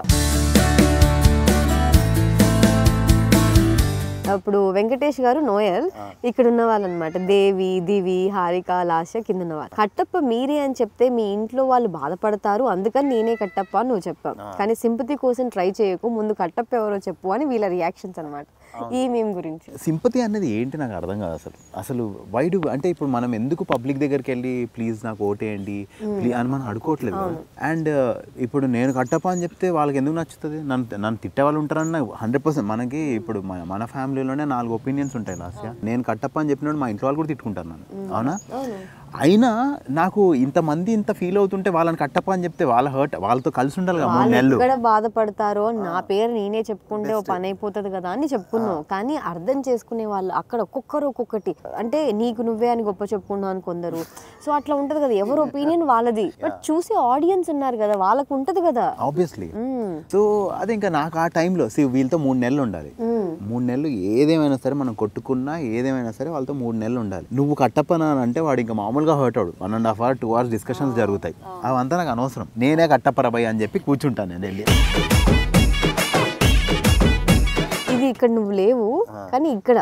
అప్పుడు వెంకటేష్ గారు నోయల్ ఇక్కడ ఉన్న వాళ్ళు అనమాట దేవి దివి హారిక లాస్య కింద ఉన్న వాళ్ళు కట్టప్ప మీరే అని చెప్తే మీ ఇంట్లో వాళ్ళు బాధపడతారు అందుకని నేనే కట్టప్ప అని నువ్వు చెప్పావు కానీ సింపతి కోసం ట్రై చేయకు ముందు కట్టప్ప ఎవరో చెప్పు అని వీళ్ళ రియాక్షన్స్ అన్నమాట ఈ మేము గురించి సింపతి అనేది ఏంటి నాకు అర్థం కాదు అసలు అసలు వైడు అంటే ఇప్పుడు మనం ఎందుకు పబ్లిక్ దగ్గరికి వెళ్ళి ప్లీజ్ నాకు ఓటేయండి ప్లీజ్ అని మనం అడుకోవట్లేదు అండ్ ఇప్పుడు నేను కట్టప్ప అని చెప్తే వాళ్ళకి ఎందుకు నచ్చుతుంది నన్ను నన్ను తిట్టే వాళ్ళు ఉంటారన్న హండ్రెడ్ పర్సెంట్ మనకి ఇప్పుడు మన- మన ఫ్యామిలీలోనే నాలుగు ఒపీనియన్స్ ఉంటాయి లాస్ట్ నేను కట్టప్ప అని చెప్పినప్పుడు మా ఇంట్లో వాళ్ళు కూడా తిట్టుకుంటారు నన్ను అవునా అయినా నాకు ఇంతమంది ఇంత ఫీల్ అవుతుంటే వాళ్ళని కట్టప్ప అని చెప్తే వాళ్ళ హర్ట్ వాళ్ళతో కలిసి ఉండాలి కదా మూడు వాళ్ళు నెలలు ఎక్కడ బాధపడతారో నా పేరు నేనే చెప్పుకుంటే ఓ పని అయిపోతుంది కదా అని చెప్పుకున్నావు కానీ అర్థం చేసుకునే వాళ్ళు అక్కడ ఒక్కొక్కరు ఒక్కొక్కటి అంటే నీకు నువ్వే అని గొప్ప చెప్పుకున్నావు అని కొందరు సో అట్లా ఉంటది కదా ఎవరి ఒపీనియన్ వాళ్ళది బట్ చూసే ఆడియన్స్ ఉన్నారు కదా వాళ్ళకు ఉంటది కదా ఆబ్వియస్లీ మ్మ్. సో అది ఇంకా నాకు ఆ టైంలో సి వీళ్ళతో మూడు నెలలు ఉండాలి మ్మ్. మూడు నెలలు ఏదేమైనా సరే మనం కొట్టుకున్నా ఏదేమైనా సరే వాళ్ళతో మూడు నెలలు ఉండాలి నువ్వు కట్టప్పనా అని అంటే వాడు ఇంకా మామూలుగా హర్ట్ అవడు one and half hour two hours discussions జరుగుతాయి అవంతా నాకు అనవసరం నేనే కట్టప్పరబాయి అని చెప్పి కూర్చుంటాను నేను వెళ్ళి ఇది ఇక్కడ నువ్వు లేవు కానీ ఇక్కడ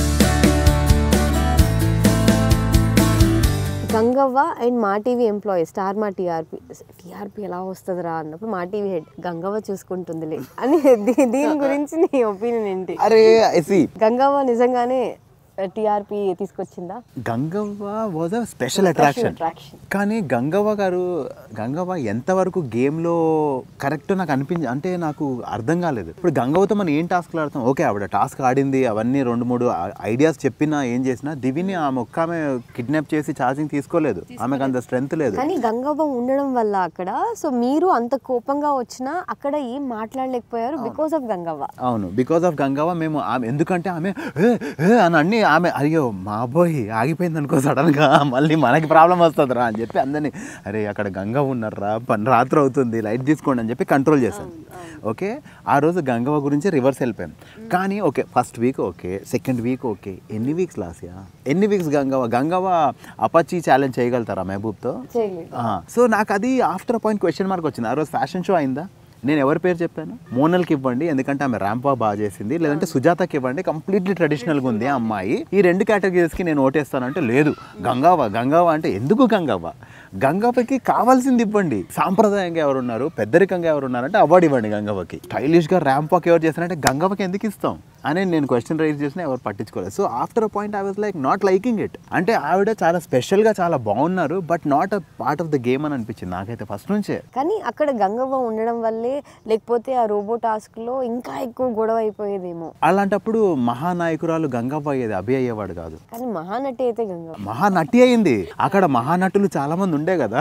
Gangavva and Maa TV employee Star Maa TRP TRP ఎలా వస్తుందిరా అన్నప్పుడు మా టీవీ హెడ్ గంగవ్వ చూసుకుంటుందిలే అని దీ- దీని గురించి నీ ఒపీనియన్ ఏంటి అరే సి గంగవ్వ నిజంగానే టీఆర్పీ తీసుకొచ్చిందా Gangavva was a special attraction attraction కానీ గంగవ్వ గారు గంగవ్వ ఎంతవరకు గేమ్లో కరెక్ట్ నాకు అనిపించి అంటే నాకు అర్థం కాలేదు ఇప్పుడు గంగవ్వతో మనం ఏం టాస్క్లు ఆడతాం ఓకే ఆవిడ టాస్క్ ఆడింది అవన్నీ రెండు మూడు ఐడియాస్ చెప్పినా ఏం చేసినా దివిని ఆమె ఒక్క ఆమె కిడ్నాప్ చేసి ఛార్జింగ్ తీసుకోలేదు ఆమెకు అంత స్ట్రెంత్ లేదు కానీ గంగవ్వ ఉండడం వల్ల అక్కడ సో మీరు అంత కోపంగా వచ్చినా అక్కడ ఏం మాట్లాడలేకపోయారు బికాస్ ఆఫ్ గంగవ్వ అవును బికాస్ ఆఫ్ గంగవ్వ మేము ఆమె ఎందుకంటే ఆమె "ఏ, ఏ" అని అన్ని ఆమె అయ్యో మా అబ్బాయి ఆగిపోయింది అనుకో సడన్గా మళ్ళీ మనకి ప్రాబ్లం వస్తుందిరా అని చెప్పి అందరినీ అరే అక్కడ గంగవ్వ ఉన్నారా పని రాత్రి అవుతుంది లైట్ తీసుకోండి అని చెప్పి కంట్రోల్ చేశాను ఓకే ఆ రోజు గంగవ్వ గురించి రివర్స్ వెళ్ళిపోయాం కానీ okay first week okay second week okay ఎన్ని వీక్స్ లాస్యా ఎన్ని వీక్స్ గంగవ్వ గంగవ్వ అపచ్చి ఛాలెంజ్ చేయగలుగుతారా మహబూబ్తో చేయలేదు సో నాకు అది ఆఫ్టర్ పాయింట్ క్వశ్చన్ మార్క్ వచ్చింది ఆ రోజు ఫ్యాషన్ షో అయిందా నేను ఎవరి పేరు చెప్పాను మోనల్కి ఇవ్వండి ఎందుకంటే ఆమె ర్యాంప్ వాక్ బాగా చేసింది లేదంటే సుజాతకి ఇవ్వండి కంప్లీట్లీ ట్రెడిషనల్గా ఉంది ఆ అమ్మాయి ఈ రెండు కేటగిరీస్కి నేను ఓటేస్తానంటే లేదు గంగావ గంగావ అంటే ఎందుకు గంగావ గంగవ్వకి కావాల్సింది ఇవ్వండి సాంప్రదాయంగా ఎవరు ఉన్నారు పెద్దరికంగా ఎవరు ఉన్నారంటే అవార్డు ఇవ్వండి గంగవ్వకి స్టైలిష్ గా ర్యాంప్ వాక్ ఎవరు చేస్తారంటే గంగవ్వకి ఎందుకు ఇస్తాం అని నేను క్వశ్చన్ రైజ్ చేసినా ఎవరు పట్టించుకోలేదు so after a point I was like not liking it అంటే ఆవిడ చాలా స్పెషల్ గా చాలా బాగున్నారు but not a part of the game అని అనిపించింది నాకైతే ఫస్ట్ నుంచే కానీ అక్కడ గంగవ్వ ఉండడం వల్లే లేకపోతే ఆ రోబో టాస్క్ లో ఇంకా ఎక్కువ గొడవ అయిపోయేదేమో అలాంటప్పుడు మహానాయకురాలు గంగవ్వ అయ్యేది అభి అయ్యేవాడు కాదు కానీ మహానటి అయితే గంగవ్వ మహానటి అయింది అక్కడ మహానటులు చాలా మంది ఉండే కదా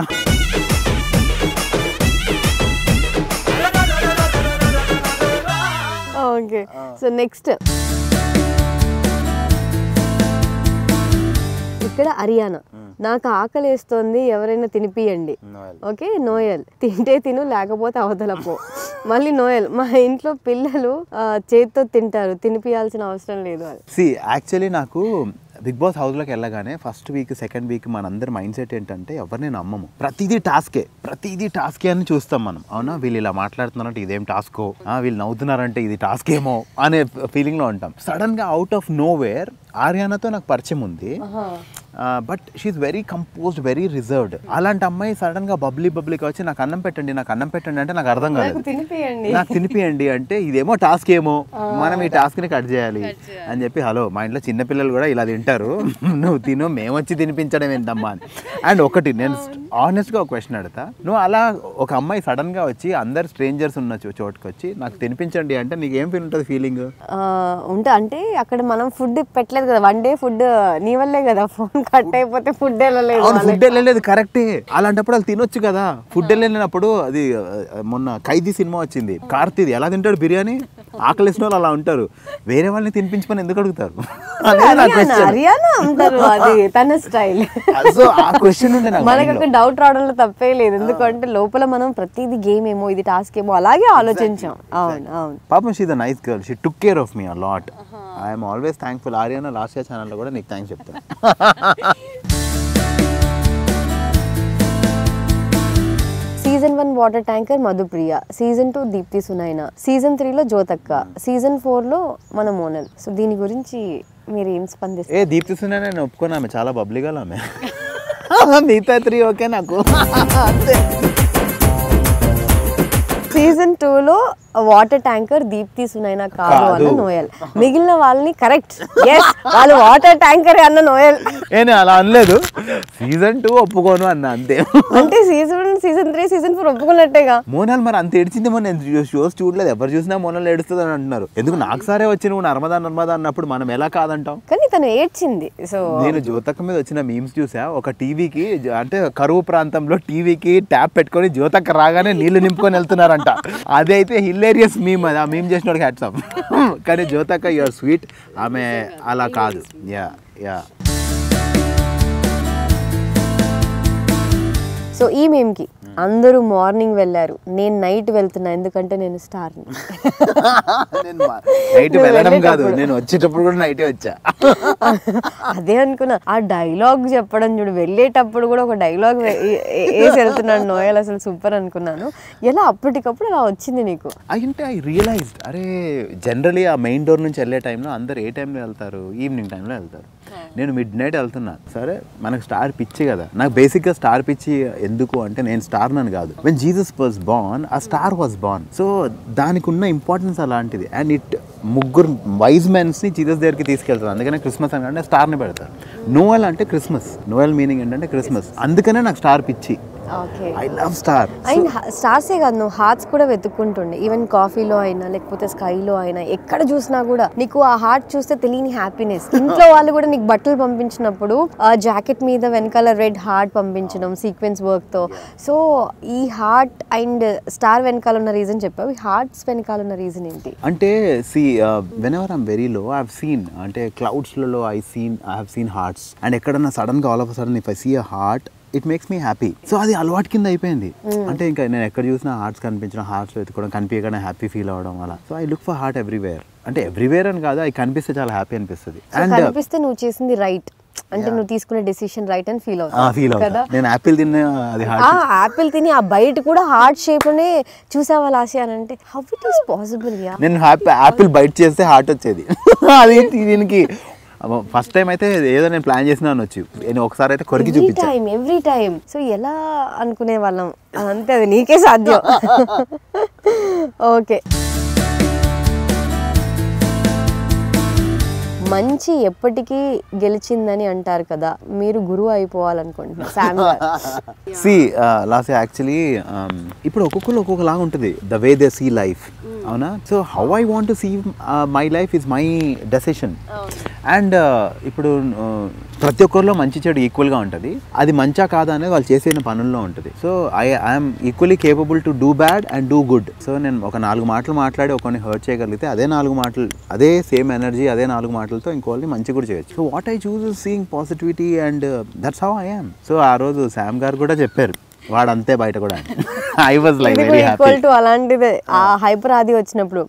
ఓకే సో నెక్స్ట్ ఇక్కడ హర్యానా నాకు ఆకలి వేస్తోంది ఎవరైనా తినిపియండి ఓకే నోయల్ తింటే తిను లేకపోతే అవతల పో మళ్ళీ నోయల్ మా ఇంట్లో పిల్లలు ఆ, చేత్తో తింటారు తినిపియాల్సిన అవసరం లేదు అది సి యాక్చువల్లీ నాకు బిగ్ బాస్ హౌస్లోకి వెళ్ళగానే ఫస్ట్ వీక్ సెకండ్ వీక్ మనందరి మైండ్ సెట్ ఏంటంటే ఎవరిని నమ్మము ప్రతిదీ టాస్కే ప్రతిదీ టాస్కే అని చూస్తాం మనం అవునా వీళ్ళు ఇలా మాట్లాడుతున్నారంటే ఇదేం టాస్కో వీళ్ళు నవ్వుతున్నారంటే ఇది టాస్క్ ఏమో అనే ఫీలింగ్లో ఉంటాం సడన్గా అవుట్ ఆఫ్ నో వేర్ ఆర్యానాతో నాకు పరిచయం ఉంది but she's very composed very reserved అలాంటి అమ్మాయి సడన్ గా బబ్లీ బబ్లీకి వచ్చి నాకు అన్నం పెట్టండి నాకు అన్నం పెట్టండి అంటే నాకు అర్థం కాలేదు తినిపియండి నాకు తినిపియండి అంటే ఇదేమో టాస్క్ ఏమో మనం ఈ టాస్క్ ని కట్ చేయాలి అని చెప్పి హలో మా ఇంట్లో చిన్న పిల్లలు కూడా ఇలా తింటారు నువ్వు తిను మేము వచ్చి తినిపించడం ఏంటమ్మా అని అండ్ ఒకటి నేను ఆనెస్ట్ గా ఒక క్వశ్చన్ అడతా నువ్వు అలా ఒక అమ్మాయి సడన్ గా వచ్చి అందరు స్ట్రేంజర్స్ ఉన్న చో- చోటుకి వచ్చి నాకు తినిపించండి అంటే నీకు ఏం ఫీల్ ఉంటుంది ఫీలింగ్ ఆ, ఉంటా అంటే అక్కడ మనం ఫుడ్ పెట్టలేదు కదా వన్ డే ఫుడ్ నీ వల్లే కదా ఫోన్ కట్ అయిపోతే ఫుడ్ వెళ్ళలేదు అవును ఫుడ్ వెళ్ళలేదు కరెక్టే అలాంటప్పుడు వాళ్ళు తినొచ్చు కదా ఫుడ్ వెళ్ళినప్పుడు అది ఆ, మొన్న ఖైదీ సినిమా వచ్చింది కార్తీది ఎలా తింటాడు బిర్యానీ ఆకలిసిన వాళ్ళు అలా ఉంటారు వేరే వాళ్ళని తినిపించమని ఎందుకు అడుగుతారు అదే నా హర్యానా question. హర్యానా అంటారు అది తన స్టైల్ సో ఆ క్వశ్చన్ ఉండే నాకు మనకి mind లో. అక్కడ డౌట్ రావడంలో తప్పే లేదు ఎందుకంటే లోపల మనం ప్రతిదీ గేమ్ ఏమో ఇది టాస్క్ ఏమో అలాగే ఆలోచించాం అవును అవును పాపం she the nice girl she took care of me a lot I'm always thankful Ariyana last year ఛానల్లో కూడా నీకు థ్యాంక్స్ చెప్తాను season one water tanker Madhupriya season two Deepthi Sunaina season త్రీలో జ్యోతక్క సీజన్ ఫోర్లో మన మోనల్ సో దీని గురించి మీరు ఏం స్పందిస్తారు ఏ దీప్తి సున్నా నేను ఒప్పుకున్నా ఆమె చాలా బబ్లీగా ఆమె మిగతా త్రీ ఓకే నాకు అంతే సీజన్ టూలో వాటర్ ట్యాంకర్ దీప్తి సునైనా కాదు అన్న కాదు. నోయల్ మిగిలిన వాళ్ళని కరెక్ట్ ఎస్ వాళ్ళు వాటర్ ట్యాంకర్ అన్న నోయల్ నేను అలా అనలేదు సీజన్ టూ ఒప్పుకోను అన్న అంతే అంటే season one season three season four ఒప్పుకున్నట్టేగా మోనాల్ మరి అంత ఏడ్చిందేమో నేను షోస్ చూడలేదు ఎవరు చూసినా మోనాల్ ఏడుస్తుంది అని అంటున్నారు ఎందుకు నాకు సారే వచ్చి నువ్వు నర్మదా నర్మదా అన్నప్పుడు మనం ఎలా కాదంటాం కానీ తను ఏడ్చింది సో నేను జ్యోతక్క మీద వచ్చిన మీమ్స్ చూసా ఒక టీవీకి అంటే కరువు ప్రాంతంలో టీవీకి ట్యాప్ పెట్టుకొని జ్యోతక్క రాగానే నీళ్లు నింపుకొని వెళ్తున్నారంట అదైతే హిలేరియస్ మీమ్ అది ఆ మీమ్ చేసిన వాడికి హ్యాట్సాప్ కానీ జ్యోతక్క యువర్ స్వీట్ ఆమె అలా కాదు యా యా సో ఈ మేమ్కి అందరూ మార్నింగ్ వెళ్ళారు నేను నైట్ వెళ్తున్నా ఎందుకంటే నేను స్టార్ని నేను నైట్ వెళ్ళడం కాదు నేను వచ్చేటప్పుడు కూడా నైటే వచ్చా అదే అనుకున్నా ఆ డైలాగ్ చెప్పడం చూడు వెళ్ళేటప్పుడు కూడా ఒక డైలాగ్ వేసి వెళ్తున్నాడు నోయల్ అసలు సూపర్ అనుకున్నాను ఎలా అప్పటికప్పుడు అలా వచ్చింది నీకు అంటే ఐ రియలైజ్డ్ అరే జనరలీ ఆ మెయిన్ డోర్ నుంచి వెళ్ళే టైంలో అందరు ఏ టైంలో వెళ్తారు ఈవినింగ్ టైంలో వెళ్తారు నేను మిడ్ నైట్ వెళ్తున్నా సరే మనకు స్టార్ పిచ్చి కదా నాకు బేసిక్గా స్టార్ పిచ్చి ఎందుకు అంటే నేను స్టార్ నన్ను కాదు వెన్ జీసస్ వాజ్ బాన్ ఆ స్టార్ వాజ్ బాన్ సో దానికి ఉన్న ఇంపార్టెన్స్ అలాంటిది అండ్ ఇట్ ముగ్గురు వైజ్ మెన్స్ని జీసస్ దగ్గరికి తీసుకెళ్తారు అందుకనే క్రిస్మస్ అని స్టార్ని పెడతారు నోవెల్ అంటే క్రిస్మస్ నోవెల్ మీనింగ్ ఏంటంటే క్రిస్మస్ అందుకనే నాకు స్టార్ పిచ్చి okay I love star and స్టార్సే కాదు నువ్వు హార్ట్స్ కూడా వెతుక్కుంటుండే ఈవెన్ కాఫీలో అయినా లేకపోతే స్కైలో అయినా ఎక్కడ చూసినా కూడా నీకు ఆ హార్ట్ చూస్తే తెలియని హ్యాపీనెస్ ఇంట్లో వాళ్ళు కూడా నీకు బట్టలు పంపించినప్పుడు ఆ జాకెట్ మీద వెనకాల రెడ్ హార్ట్ పంపించడం సీక్వెన్స్ వర్క్తో సో ఈ హార్ట్ అండ్ స్టార్ వెనకాల ఉన్న రీజన్ చెప్పావు ఈ హార్ట్స్ వెనకాల ఉన్న రీజన్ ఏంటి అంటే see whenever I'm very low I seen అంటే క్లౌడ్స్లలో I seen I have seen hearts and ఎక్కడన్నా సడన్ గా all of sudden if I see a heart it makes me happy so అది అలవాటు కింద అయిపోయింది అంటే ఇంకా నేను ఎక్కడ చూసినా హార్ట్స్ కనిపించడం హార్ట్స్ వెతుకోవడం కనిపించగానే హ్యాపీ ఫీల్ అవ్వడం అలా so I look for heart everywhere అంటే ఎవ్రీవేర్ అని కాదు అది కనిపిస్తే చాలా హ్యాపీ అనిపిస్తుంది సో అండ్ కనిపిస్తే నువ్వు చేసింది రైట్ అంటే నువ్వు తీసుకునే డెసిషన్ రైట్ అని ఫీల్ అవుతావు ఫీల్ కదా అవుతా నేను యాపిల్ తిన్న అది ఆ హార్ట్ యాపిల్ తిని ఆ బయట కూడా హార్ట్ షేప్ లోనే చూసావా లాసి అని అంటే how it is possible yeah నేను హ్యాపీ యాపిల్ బైట్ చేస్తే హార్ట్ వచ్చేది అది దీనికి ఫస్ట్ టైం అయితే ఏదో నేను ప్లాన్ చేసినాను వచ్చి నేను ఒకసారి అయితే కొరికి ఎవ్రీ చూపించాను టైం ఎవ్రీ టైం సో ఎలా అనుకునే వాళ్ళం అంతే అది నీకే సాధ్యం ఓకే మంచి ఎప్పటికీ గెలిచిందని అంటారు కదా మీరు గురువు అయిపోవాలనుకుంటున్నారు శామ్ గారు. సి లాస్ట్ యాక్చువల్లీ ఇప్పుడు ఒక్కొక్కరు ఒక్కొక్కలాగా ఉంటుంది the way they see life అవునా so how I want to see my life is my decision and ఇప్పుడు uh, ప్రతి ఒక్కరిలో మంచి చెడు ఈక్వల్గా ఉంటుంది అది మంచా కాదా అనేది వాళ్ళు చేసే పనుల్లో ఉంటుంది so I I'm equally capable to do bad and do good so నేను ఒక నాలుగు మాటలు మాట్లాడి ఒకరిని హర్ట్ చేయగలిగితే అదే నాలుగు మాటలు అదే సేమ్ ఎనర్జీ అదే నాలుగు మాటలతో ఇంకోళ్ళని మంచి కూడా చేయొచ్చు so what I choose seeing positivity and that's how I am so ఆ రోజు శామ్ గారు కూడా చెప్పారు వాడు అంతే బయట కూడా ఐ వాజ్ లైక్ ఇది వెరీ కూడా హ్యాపీ ఈక్వల్ టు అలాంటిదే ఆ హైపర్ ఆది వచ్చినప్పుడు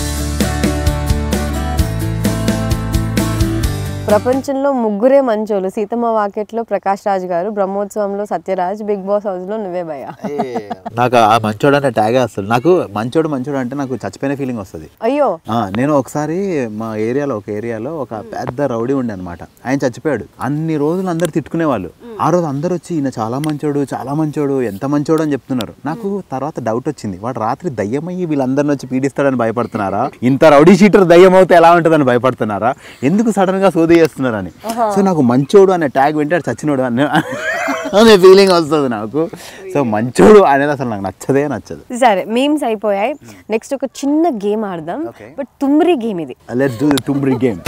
ప్రపంచంలో ముగ్గురే మంచోళ్ళు సీతమ్మ వాకెట్లో ప్రకాష్ రాజ్ గారు బ్రహ్మోత్సవంలో సత్యరాజ్ బిగ్ బాస్ హౌస్ లో నువ్వే భయ నాకు ఆ మంచోడు అంటే ట్యాగే వస్తుంది నాకు మంచోడు మంచోడు అంటే నాకు చచ్చిపోయిన ఫీలింగ్ వస్తుంది అయ్యో ఆ, నేను ఒకసారి మా ఏరియాలో ఒక ఏరియాలో ఒక పెద్ద రౌడీ ఉండే అనమాట ఆయన చచ్చిపోయాడు అన్ని రోజులు అందరు తిట్టుకునేవాళ్ళు ఆ రోజు అందరు వచ్చి ఈయన చాలా మంచోడు చాలా మంచోడు ఎంత మంచోడు అని చెప్తున్నారు నాకు తర్వాత డౌట్ వచ్చింది వాడు రాత్రి దయ్యమయ్యి వీళ్ళందరిని వచ్చి పీడిస్తాడని భయపడుతున్నారా ఇంత రౌడీ షీటర్ దయ్యం అవుతే ఎలా ఉంటుందని భయపడుతున్నారా ఎందుకు సడన్ గా సోది చేస్తున్నారని సో నాకు మంచోడు అనే ట్యాగ్ వింటే "ఆడు చచ్చినోడు అనే అనే ఫీలింగ్ వస్తుంది నాకు సో మంచోడు అనేది అసలు నాకు నచ్చదే నచ్చదు సరే మీమ్స్ అయిపోయాయి నెక్స్ట్ ఒక చిన్న గేమ్ ఆడదాం Okay. బట్ తుమ్రి గేమ్ ఇది లెట్స్ డూ ది తుంబ్రి game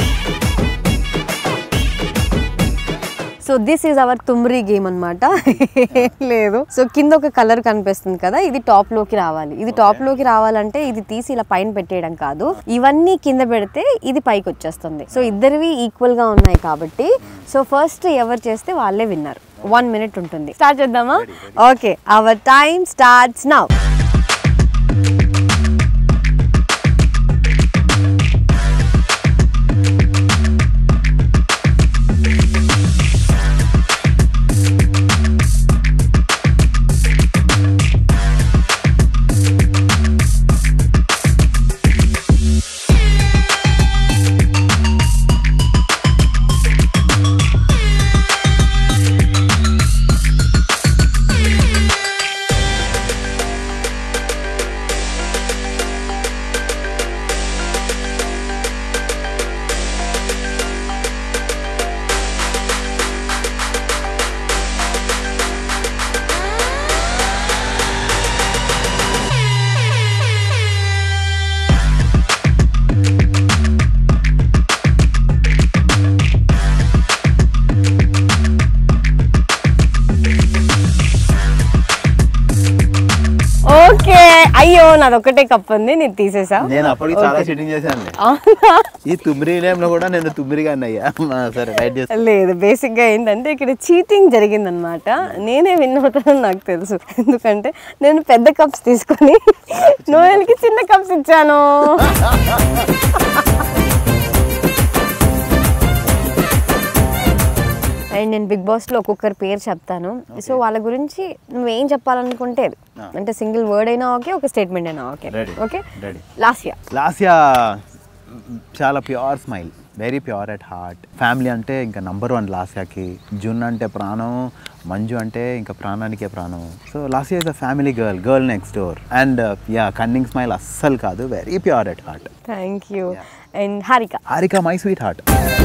so this is our తుమ్రి గేమ్ అనమాట లేదు సో కింద ఒక కలర్ కనిపిస్తుంది కదా ఇది టాప్ లోకి రావాలి ఇది టాప్ లోకి రావాలంటే ఇది తీసి ఇలా పైన పెట్టేయడం కాదు ఇవన్నీ కింద పెడితే ఇది పైకి వచ్చేస్తుంది సో ఇద్దరివి ఈక్వల్ గా ఉన్నాయి కాబట్టి సో ఫస్ట్ ఎవరు చేస్తే వాళ్ళే విన్నారు వన్ మినిట్ ఉంటుంది స్టార్ట్ చేద్దామా okay our time starts now okay అయ్యో నాది ఒకటే కప్ ఉంది నేను తీసేసా నేను అప్పటికి చాలా చీటింగ్ చేశాను అవునా ఈ తుమ్మిరి నేమ్లో కూడా నేను తుమ్మిరిగా అన్నయ్యా ఆ, సరే రైట్ చేస్తాను లేదు బేసిక్ గా ఏంటంటే ఇక్కడ చీటింగ్ జరిగిందనమాట నేనే విన్ అవుతానని నాకు తెలుసు ఎందుకంటే నేను పెద్ద కప్స్ తీసుకొని నోయల్కి చిన్న కప్స్ ఇచ్చాను అండ్ నేను బిగ్ బాస్ లో ఒక్కొక్కరి పేరు చెప్తాను సో వాళ్ళ గురించి నువ్వేం చెప్పాలనుకుంటే అది. అంటే సింగిల్ వర్డ్ అయినా ఓకే ఒక స్టేట్మెంట్ అయినా okay Ready. Okay Ready. Last year Lasya చాలా pure smile very pure at heart family అంటే ఇంకా నంబర్ వన్ లాస్యాకి జున్ అంటే ప్రాణం మంజు అంటే ఇంకా ప్రాణానికే ప్రాణం so Lasya is a family girl girl next door and yeah cunning smile అస్సలు కాదు very pure at heart thank you and Harika Harika my sweetheart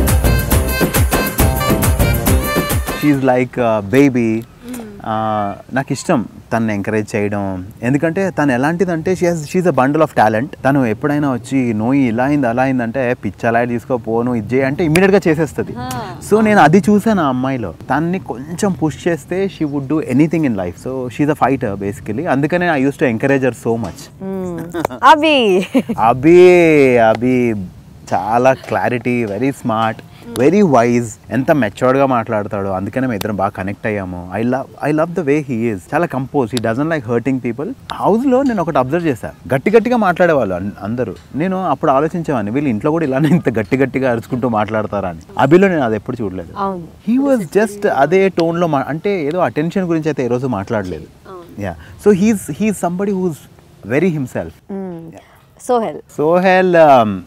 she's like baby నాకు ఇష్టం తను ఎంకరేజ్ చేయడం ఎందుకంటే తను ఎలాంటిదంటే she she's a bundle of talent తను ఎప్పుడైనా వచ్చి నోయి ఇలా అయింది అలా అయిందంటే పిచ్చలా తీసుకోపోను ఇది చేయి అంటే ఇమీడియట్గా చేసేస్తుంది సో నేను అది చూసాను ఆ అమ్మాయిలో తన్ని కొంచెం పుష్ చేస్తే she would do anything in life so she's a fighter basically అందుకనే I use to encourage her so much అవి అభి అభి చాలా clarity very smart very wise ఎంత మెచ్యూర్డ్ గా మాట్లాడతాడు అందుకనే మేము ఇద్దరం బాగా కనెక్ట్ అయ్యాము I love I love the way he is చాలా compose he doesn't like hurting people house లో నేను ఒకటి అబ్జర్వ్ చేశాను గట్టి గట్టిగా మాట్లాడేవాళ్ళు అన్- అందరూ నేను అప్పుడు ఆలోచించేవాడిని వీళ్ళు ఇంట్లో కూడా ఇలానే ఇంత గట్టి గట్టిగా అరుచుకుంటూ మాట్లాడతారా అని అభిలో నేను అది ఎప్పుడు చూడలేదు అవును హీ వాజ్ జస్ట్ అదే టోన్లో మా అంటే ఏదో అటెన్షన్ గురించి అయితే ఏ రోజు మాట్లాడలేదు yeah so he's he's somebody who's very himself Sohel Sohel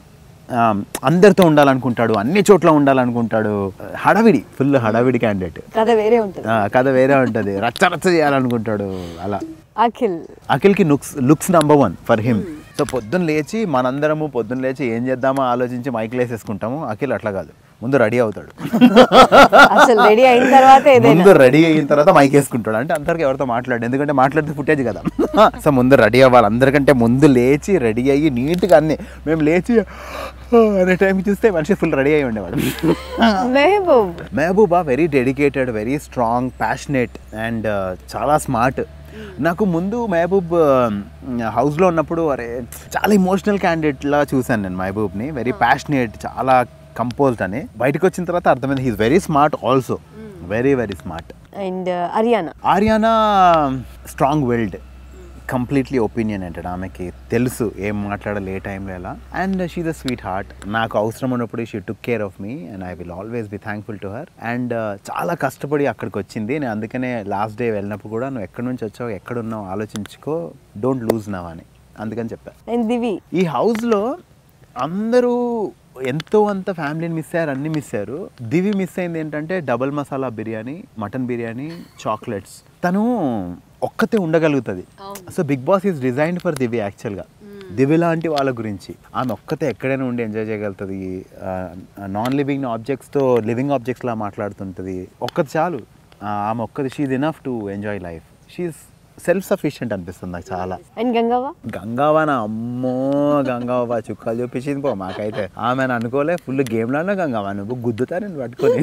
ఆ, అందరితో ఉండాలనుకుంటాడు అన్ని చోట్ల ఉండాలనుకుంటాడు హడావిడి ఫుల్ హడావిడి క్యాండిడేట్ కథ వేరే ఉంటుంది కథ వేరే ఉంటుంది రచ్చ రచ్చ చేయాలనుకుంటాడు అలా అఖిల్ అఖిల్కి looks looks number one for him so పొద్దున్న లేచి మనందరము పొద్దున్న లేచి ఏం చేద్దామో ఆలోచించి మైక్ వేసేసుకుంటాము అఖిల్ అట్లా కాదు ముందు రెడీ అవుతాడు అసలు రెడీ అయిన తర్వాత ఏదైనా ముందు రెడీ అయిన తర్వాత మైక్ వేసుకుంటాడు అంటే అందరికి ఎవరితో మాట్లాడు ఎందుకంటే మాట్లాడితే ఫుటేజ్ కదా సో ముందు రెడీ అవ్వాలి అందరికంటే ముందు లేచి రెడీ అయ్యి నీట్గా అన్ని మేము లేచి అనే టైంకి చూస్తే మనిషి ఫుల్ రెడీ అయ్యి ఉండేవాడు Mehboob Mehbooba very dedicated very strong passionate and చాలా స్మార్ట్ నాకు ముందు మహబూబ్ హౌస్లో ఉన్నప్పుడు అరే చాలా ఇమోషనల్ క్యాండిడేట్లా చూశాను నేను మహబూబ్ని వెరీ ప్యాషనేట్ చాలా కంపోజ్డ్ అని బయటకు వచ్చిన తర్వాత అర్థమైంది he's very smart also very very smart and Haryana Ariyana strong willed completely opinion అంటాడు ఆమెకి తెలుసు ఏం మాట్లాడాలి ఏ టైంలో ఎలా and she the sweetheart నాకు అవసరం ఉన్నప్పుడు she took care of me and I will always be thankful to her and చాలా కష్టపడి అక్కడికి వచ్చింది నేను అందుకనే లాస్ట్ డే వెళ్ళినప్పుడు కూడా నువ్వు ఎక్కడి నుంచి వచ్చావు ఎక్కడ ఉన్నావు ఆలోచించుకో డోంట్ లూజ్ నవ్ అని అందుకని చెప్పాను అండ్ దివి ఈ హౌస్లో అందరూ ఎంతో అంత ఫ్యామిలీని మిస్ అయ్యారు అన్ని మిస్ అయ్యారు దివి మిస్ అయింది ఏంటంటే double masala biryani mutton biryani chocolates తను ఒక్కతే ఉండగలుగుతుంది so Bigg Boss is designed for Divi యాక్చువల్గా దివి లాంటి వాళ్ళ గురించి ఆమె ఒక్కతే ఎక్కడైనా ఉండి ఎంజాయ్ చేయగలుగుతుంది నాన్ లివింగ్ ఆబ్జెక్ట్స్తో లివింగ్ ఆబ్జెక్ట్స్లా మాట్లాడుతుంటుంది ఒక్కటి చాలు ఆ, ఆమె ఒక్కది she's enough to enjoy life she's self sufficient అనిపిస్తుంది నాకు చాలా అండ్ గంగవ్వ గంగావాన అమ్మో గంగావా చుక్కలు చూపించింది పో మాకైతే ఆమె అనుకోలే ఫుల్ గేమ్లోనే గంగావా నువ్వు గుద్దుతా నేను పట్టుకొని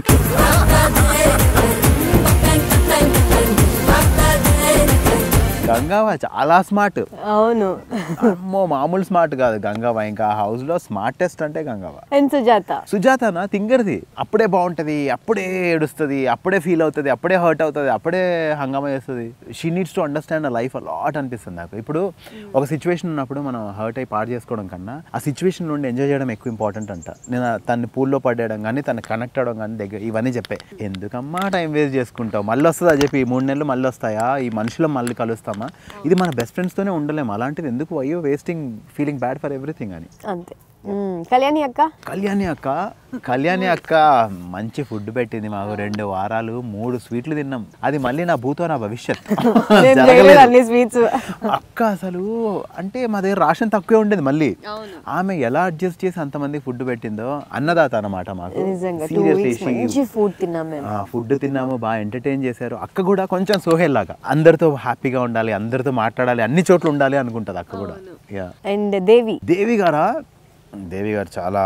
గంగావా చాలా స్మార్ట్ అవును అమ్మో మామూలు స్మార్ట్ కాదు గంగావా ఇంకా హౌస్లో స్మార్టెస్ట్ అంటే గంగావా అండ్ సుజాత సుజాతనా తింగర్ది అప్పుడే బాగుంటుంది అప్పుడే ఏడుస్తుంది అప్పుడే ఫీల్ అవుతుంది అప్పుడే హర్ట్ అవుతుంది అప్పుడే హంగామా చేస్తుంది she needs to understand life lot అనిపిస్తుంది నాకు ఇప్పుడు ఒక సిచ్యువేషన్ ఉన్నప్పుడు మనం హర్ట్ అయి పాడు చేసుకోవడం కన్నా ఆ సిచ్యువేషన్ నుండి ఎంజాయ్ చేయడం ఎక్కువ ఇంపార్టెంట్ అంట నేను తన్ని పూల్లో పడేయడం కానీ తను కనెక్ట్ అవ్వడం కానీ దగ్గర ఇవన్నీ చెప్పే ఎందుకమ్మా టైం వేస్ట్ చేసుకుంటావు మళ్ళీ వస్తుందా చెప్పి ఈ మూడు నెలలు మళ్ళీ వస్తాయా ఈ మనుషులు మళ్ళీ కలుస్తామా ఇది మన బెస్ట్ ఫ్రెండ్స్తోనే ఉండలేము అలాంటిది ఎందుకు అయ్యో wasting feeling bad for everything అని అంతే మ్మ్. కళ్యాణి అక్క కళ్యాణి అక్క కళ్యాణి అక్క మంచి ఫుడ్ పెట్టింది మాకు రెండు వారాలు మూడు స్వీట్లు తిన్నాం అది మళ్ళీ నా భూతో నా భవిష్యత్ నేను జరగలేదు. చేయలేదు అన్ని స్వీట్స్ అక్క అసలు అంటే మా దగ్గర రాషన్ తక్కువే ఉండేది మళ్ళీ ఆమె ఎలా అడ్జస్ట్ చేసి అంతమంది ఫుడ్ పెట్టిందో అన్నదాత అన్నమాట మాకు నిజంగా టూ Seriously, వీక్స్ she- మంచి ఫుడ్ తిన్నాం మేము ఆ, ఫుడ్ తిన్నాము బాగా ఎంటర్టైన్ చేశారు అక్క కూడా కొంచెం సోహెల్ లాగా అందరితో హ్యాపీగా ఉండాలి అందరితో మాట్లాడాలి అన్ని చోట్ల ఉండాలి అనుకుంటది అక్క కూడా యా అండ్ దేవి దేవి గారా దేవి గారు చాలా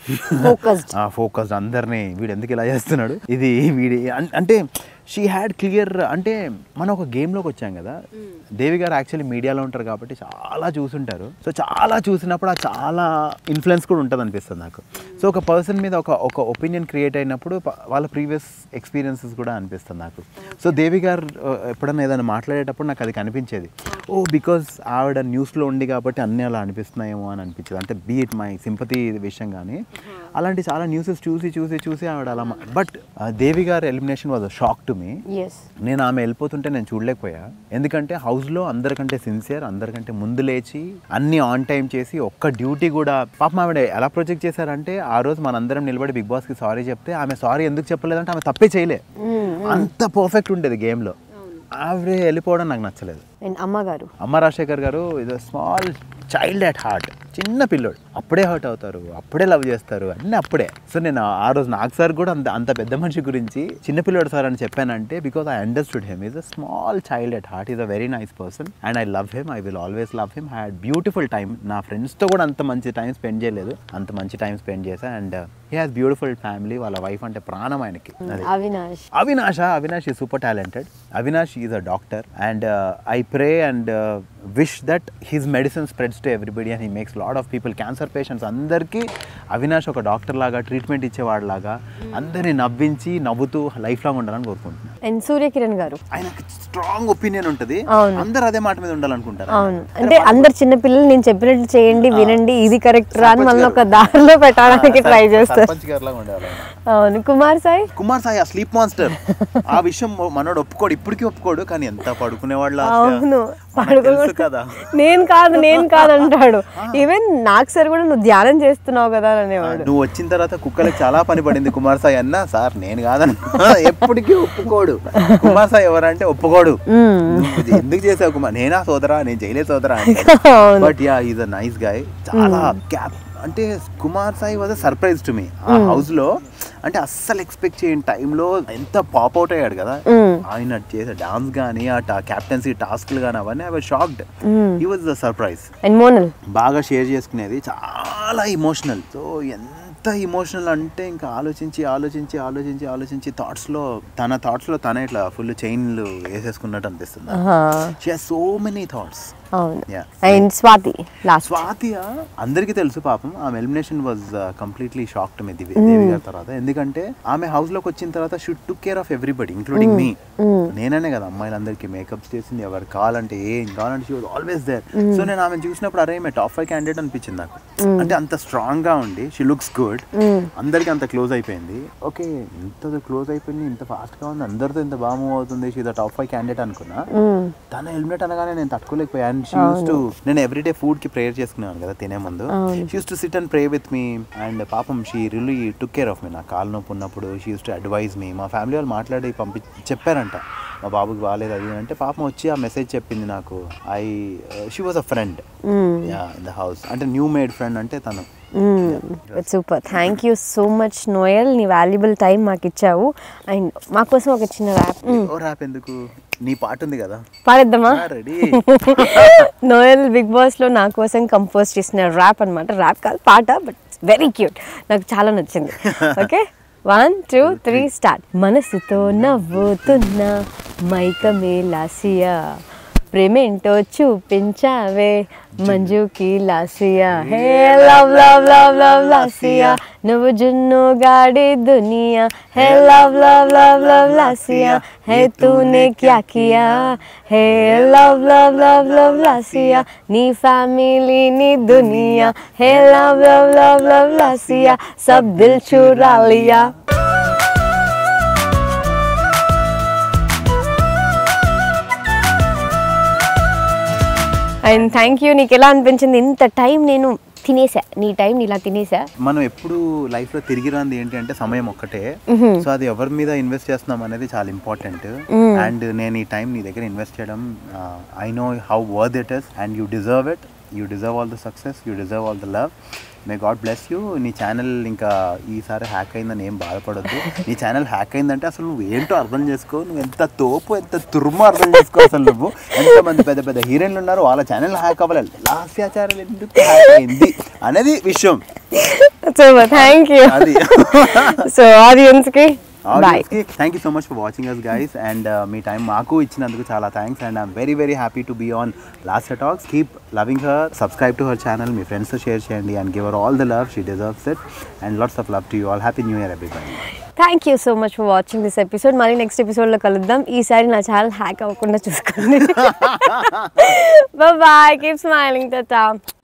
ఫోకస్డ్ ఫోకస్డ్ అందరినీ వీడు ఎందుకు ఇలా చేస్తున్నాడు ఇది వీడి అన్- అంటే షీ హ్యాడ్ క్లియర్ అంటే మనం ఒక గేమ్లోకి వచ్చాం కదా దేవి గారు యాక్చువల్లీ మీడియాలో ఉంటారు కాబట్టి చాలా చూసుంటారు సో చాలా చూసినప్పుడు ఆ చాలా ఇన్ఫ్లుయెన్స్ కూడా ఉంటుంది అనిపిస్తుంది నాకు సో ఒక పర్సన్ మీద ఒక ఒక ఒపీనియన్ క్రియేట్ అయినప్పుడు ప- వాళ్ళ ప్రీవియస్ ఎక్స్పీరియన్సెస్ కూడా అనిపిస్తుంది నాకు సో దేవి గారు ఆ, ఎప్పుడన్నా ఏదైనా మాట్లాడేటప్పుడు నాకు అది కనిపించేది ఓ బికాజ్ ఆవిడ న్యూస్లో ఉంది కాబట్టి అన్నీ అలా అనిపిస్తున్నాయేమో అని అనిపించేది అంటే బీట్ మై సింపతి విషయం కానీ అలాంటి చాలా న్యూసెస్ చూసి చూసి చూసి ఆవిడ అలా బట్ దేవి గారి elimination was shock to me yes నేను ఆమె వెళ్ళిపోతుంటే నేను చూడలేకపోయా ఎందుకంటే హౌస్లో అందరికంటే సిన్సియర్ అందరికంటే ముందు లేచి అన్ని ఆన్ టైం చేసి ఒక్క డ్యూటీ కూడా పాపం ఆవిడ ఎలా ప్రొజెక్ట్ చేశారంటే ఆ రోజు మనందరం నిలబడి బిగ్ బాస్కి సారీ చెప్తే ఆమె సారీ ఎందుకు చెప్పలేదంటే ఆమె తప్పే చేయలే అంత పర్ఫెక్ట్ ఉండేది గేమ్లో ఆవిడ వెళ్ళిపోవడం నాకు నచ్చలేదు అండ్ అమ్మగారు అమ్మ రాజశేఖర్ గారు ఇది స్మాల్ చైల్డ్ అట్ హార్ట్ చిన్న పిల్లోడు అప్పుడే హర్ట్ అవుతారు అప్పుడే లవ్ చేస్తారు అన్నీ అప్పుడే సో నేను ఆ రోజు నాకు సార్ కూడా అంత అంత పెద్ద మనిషి గురించి చిన్న పిల్లోడు సార్ అని చెప్పానంటే because I understood him is a small child at heart is a very nice person and I love him I will always love him had beautiful time నా ఫ్రెండ్స్తో కూడా అంత మంచి టైం స్పెండ్ చేయలేదు అంత మంచి టైం స్పెండ్ చేశా and he has beautiful family వాళ్ళ వైఫ్ అంటే ప్రాణం ఆయనకి అది అవినాష్ అవినాష్ అవినాష్ ఈ super talented Avinash is a doctor and I pray and wish that his medicine spreads to everybody and he makes lot of people cancer patients అందరికీ అవినాష్ ఒక doctor లాగా treatment ఇచ్చేవాడిలాగా అందరినీ నవ్వించి నవ్వుతూ లైఫ్ లాంగ్ ఉండాలని కోరుకుంటున్నాను అండ్ సూర్యకిరణ్ గారు ఆయనకు స్ట్రాంగ్ ఒపీనియన్ ఉంటుంది అవును. అందరు అదే మాట మీద ఉండాలనుకుంటారు అవును అంటే అందరు చిన్న పిల్లలు నేను చెప్పినట్టు చేయండి వినండి ఇది కరెక్ట్ రా అని మనల్ని ఒక దారిలో పెట్టడానికి ట్రై చేస్తారు సర్పంచ్ గారిలాగా ఉండేవాళ్ళు ఆయన. అవును కుమార్ సాయి కుమార్ సాయి ఆ స్లీప్ మాన్స్టర్ ఆ విషయం మనోడు ఒప్పుకోడు ఇప్పటికీ ఒప్పుకోడు కానీ ఎంత పడుకునేవాళ్ళు అవును. తెలుసు కదా నేను కాదు నేను కాదు అంటాడు ఈవెన్ నాకు సార్ కూడా నువ్వు ధ్యానం చేస్తున్నావు కదా అని అనేవాడు నువ్వు వచ్చిన తర్వాత కుక్కలకు చాలా పని పడింది కుమార్ సాయి అన్న సార్ నేను కాదన్న ఎప్పటికీ ఒప్పుకోడు కుమార్ సాయి ఎవరంటే ఒప్పుకోడు నువ్వు ఎందుకు చేసావు కుమార్ నేనా సోదరా నేను చేయలే సోదరా అవును. But yeah is a nice guy చాలా క్యాప్ అంటే Kumar Sai was a surprise to me ఆ హౌస్ లో అంటే అస్సలు ఎక్స్పెక్ట్ చేయని టైంలో ఎంత పాప్ అవుట్ అయ్యాడు కదా ఆయన చేసే డాన్స్ కానీ ఆ క్యాప్టెన్సీ టాస్క్లు కానీ అవన్నీ I was shocked he was the surprise and Monal బాగా షేర్ చేసుకునేది చాలా ఇమోషనల్ సో ఎంత ఇమోషనల్ అంటే ఇంకా ఆలోచించి ఆలోచించి ఆలోచించి ఆలోచించి థాట్స్లో తన థాట్స్లో తనే ఇట్లా ఫుల్ చైన్లు వేసేసుకున్నట్టు అనిపిస్తుంది షీ సో మెనీ థాట్స్ అవును Yeah. అండ్ స్వాతి లాస్ట్ స్వాతియా అందరికీ తెలుసు పాపం ఆమె elimination was completely shocked me Divi Devi గారి తర్వాత ఎందుకంటే ఆమె హౌస్ లోకి వచ్చిన తర్వాత should took care of everybody including me నేననే కదా అమ్మాయిలందరికీ మేకప్స్ చేసింది ఎవరు కావాలంటే ఏం కావాలంటే she was always there so నేను ఆమె చూసినప్పుడు అరే మే టాప్ ఫైవ్ క్యాండిడేట్ అనిపించింది నాకు అంటే అంత స్ట్రాంగ్ గా ఉండి షీ లుక్స్ గుడ్ అందరికి అంత క్లోజ్ అయిపోయింది ఓకే ఇంత క్లోజ్ అయిపోయింది ఇంత ఫాస్ట్ గా ఉంది అందరితో ఇంత బాగా మూవ్ అవుతుంది she the top five candidate అనుకున్నా తన ఎలిమినేట్ అనగానే నేను తట్టుకోలేకపోయాను షీ యూస్ టు నేను ఎవ్రీడే ఫుడ్ కి ప్రేయర్ చేసుకునేవాను కదా తినే ముందు she use to sit and pray with me and పాపం she really took care of me నా కాలు నొప్పి ఉన్నప్పుడు she use to advise me మా ఫ్యామిలీ వాళ్ళు మాట్లాడి పంపి చెప్పారంట మా బాబుకి బాగాలేదు అది అంటే పాపం వచ్చి ఆ మెసేజ్ చెప్పింది నాకు I she was a friend in the house అంటే న్యూ మేడ్ ఫ్రెండ్ అంటే తను super thank you so much Noel నీ వాల్యుబుల్ టైం మాకు ఇచ్చావు అండ్ మా కోసం ఒక చిన్న ర్యాప్ ఓ ర్యాప్ ఎందుకు నీ పాట ఉంది కదా పాడేద్దామా రెడీ నోయల్ బిగ్ బాస్ లో నా కోసం కంపోజ్ చేసిన ర్యాప్ అన్నమాట ర్యాప్ కాదు పాట బట్ వెరీ క్యూట్ నాకు చాలా నచ్చింది okay one two three start మనసుతో నవ్వుతున్న మైక మేలాసియా ప్రేమేంటో చూపించావే మంజుకి Lasya hey love love love love Lasya నువ్వు జున్ను గాడి దునియా hey love love love love Lasya hey తూనే క్యా కియా hey love love love love Lasya నీ ఫ్యామిలీ నీ दुनिया hey love love love love Lasya सब दिल चुरा लिया అండ్ థ్యాంక్ యూ నీకు ఎలా అనిపించింది ఇంత టైం నేను తినేసా నీ టైం ఇలా తినేసా మనం ఎప్పుడు లైఫ్ లో తిరిగి రాంది ఏంటి అంటే సమయం ఒక్కటే సో అది ఎవరి మీద ఇన్వెస్ట్ చేస్తున్నాం అనేది చాలా ఇంపార్టెంట్ అండ్ నేను ఈ టైం నీ దగ్గర ఇన్వెస్ట్ చేయడం I know how worth it is and you deserve it you deserve all the success you deserve all the love may God bless you నీ ఛానల్ ఇంకా ఈసారి హ్యాక్ అయిందని ఏం బాధపడద్దు నీ ఛానల్ హ్యాక్ అయిందంటే అసలు నువ్వు ఏంటో అర్థం చేసుకో నువ్వు ఎంత తోపు ఎంత తురుము అర్థం చేసుకో అసలు నువ్వు ఎంతమంది పెద్ద పెద్ద హీరోయిన్లు ఉన్నారు వాళ్ళ ఛానల్ హ్యాక్ అవ్వాలి లాస్యాచారాలు ఎందుకు హ్యాక్ అయింది అనేది విషయం సో థ్యాంక్ యూ అది సో ఆడియన్స్కి bye thank you so much for watching us guys and మీ టైం మాకు ఇచ్చినందుకు చాలా thanks and I'm very very happy to be on last talks keep loving her subscribe to her channel మీ ఫ్రెండ్స్తో share చేయండి and give all the love she deserves it and lots of love to you all happy new year everybody thank you so much for watching this episode మళ్ళీ next ఎపిసోడ్లో కలుద్దాం ఈసారి నా channel hack అవ్వకుండా చూసుకోండి bye keep smiling Tata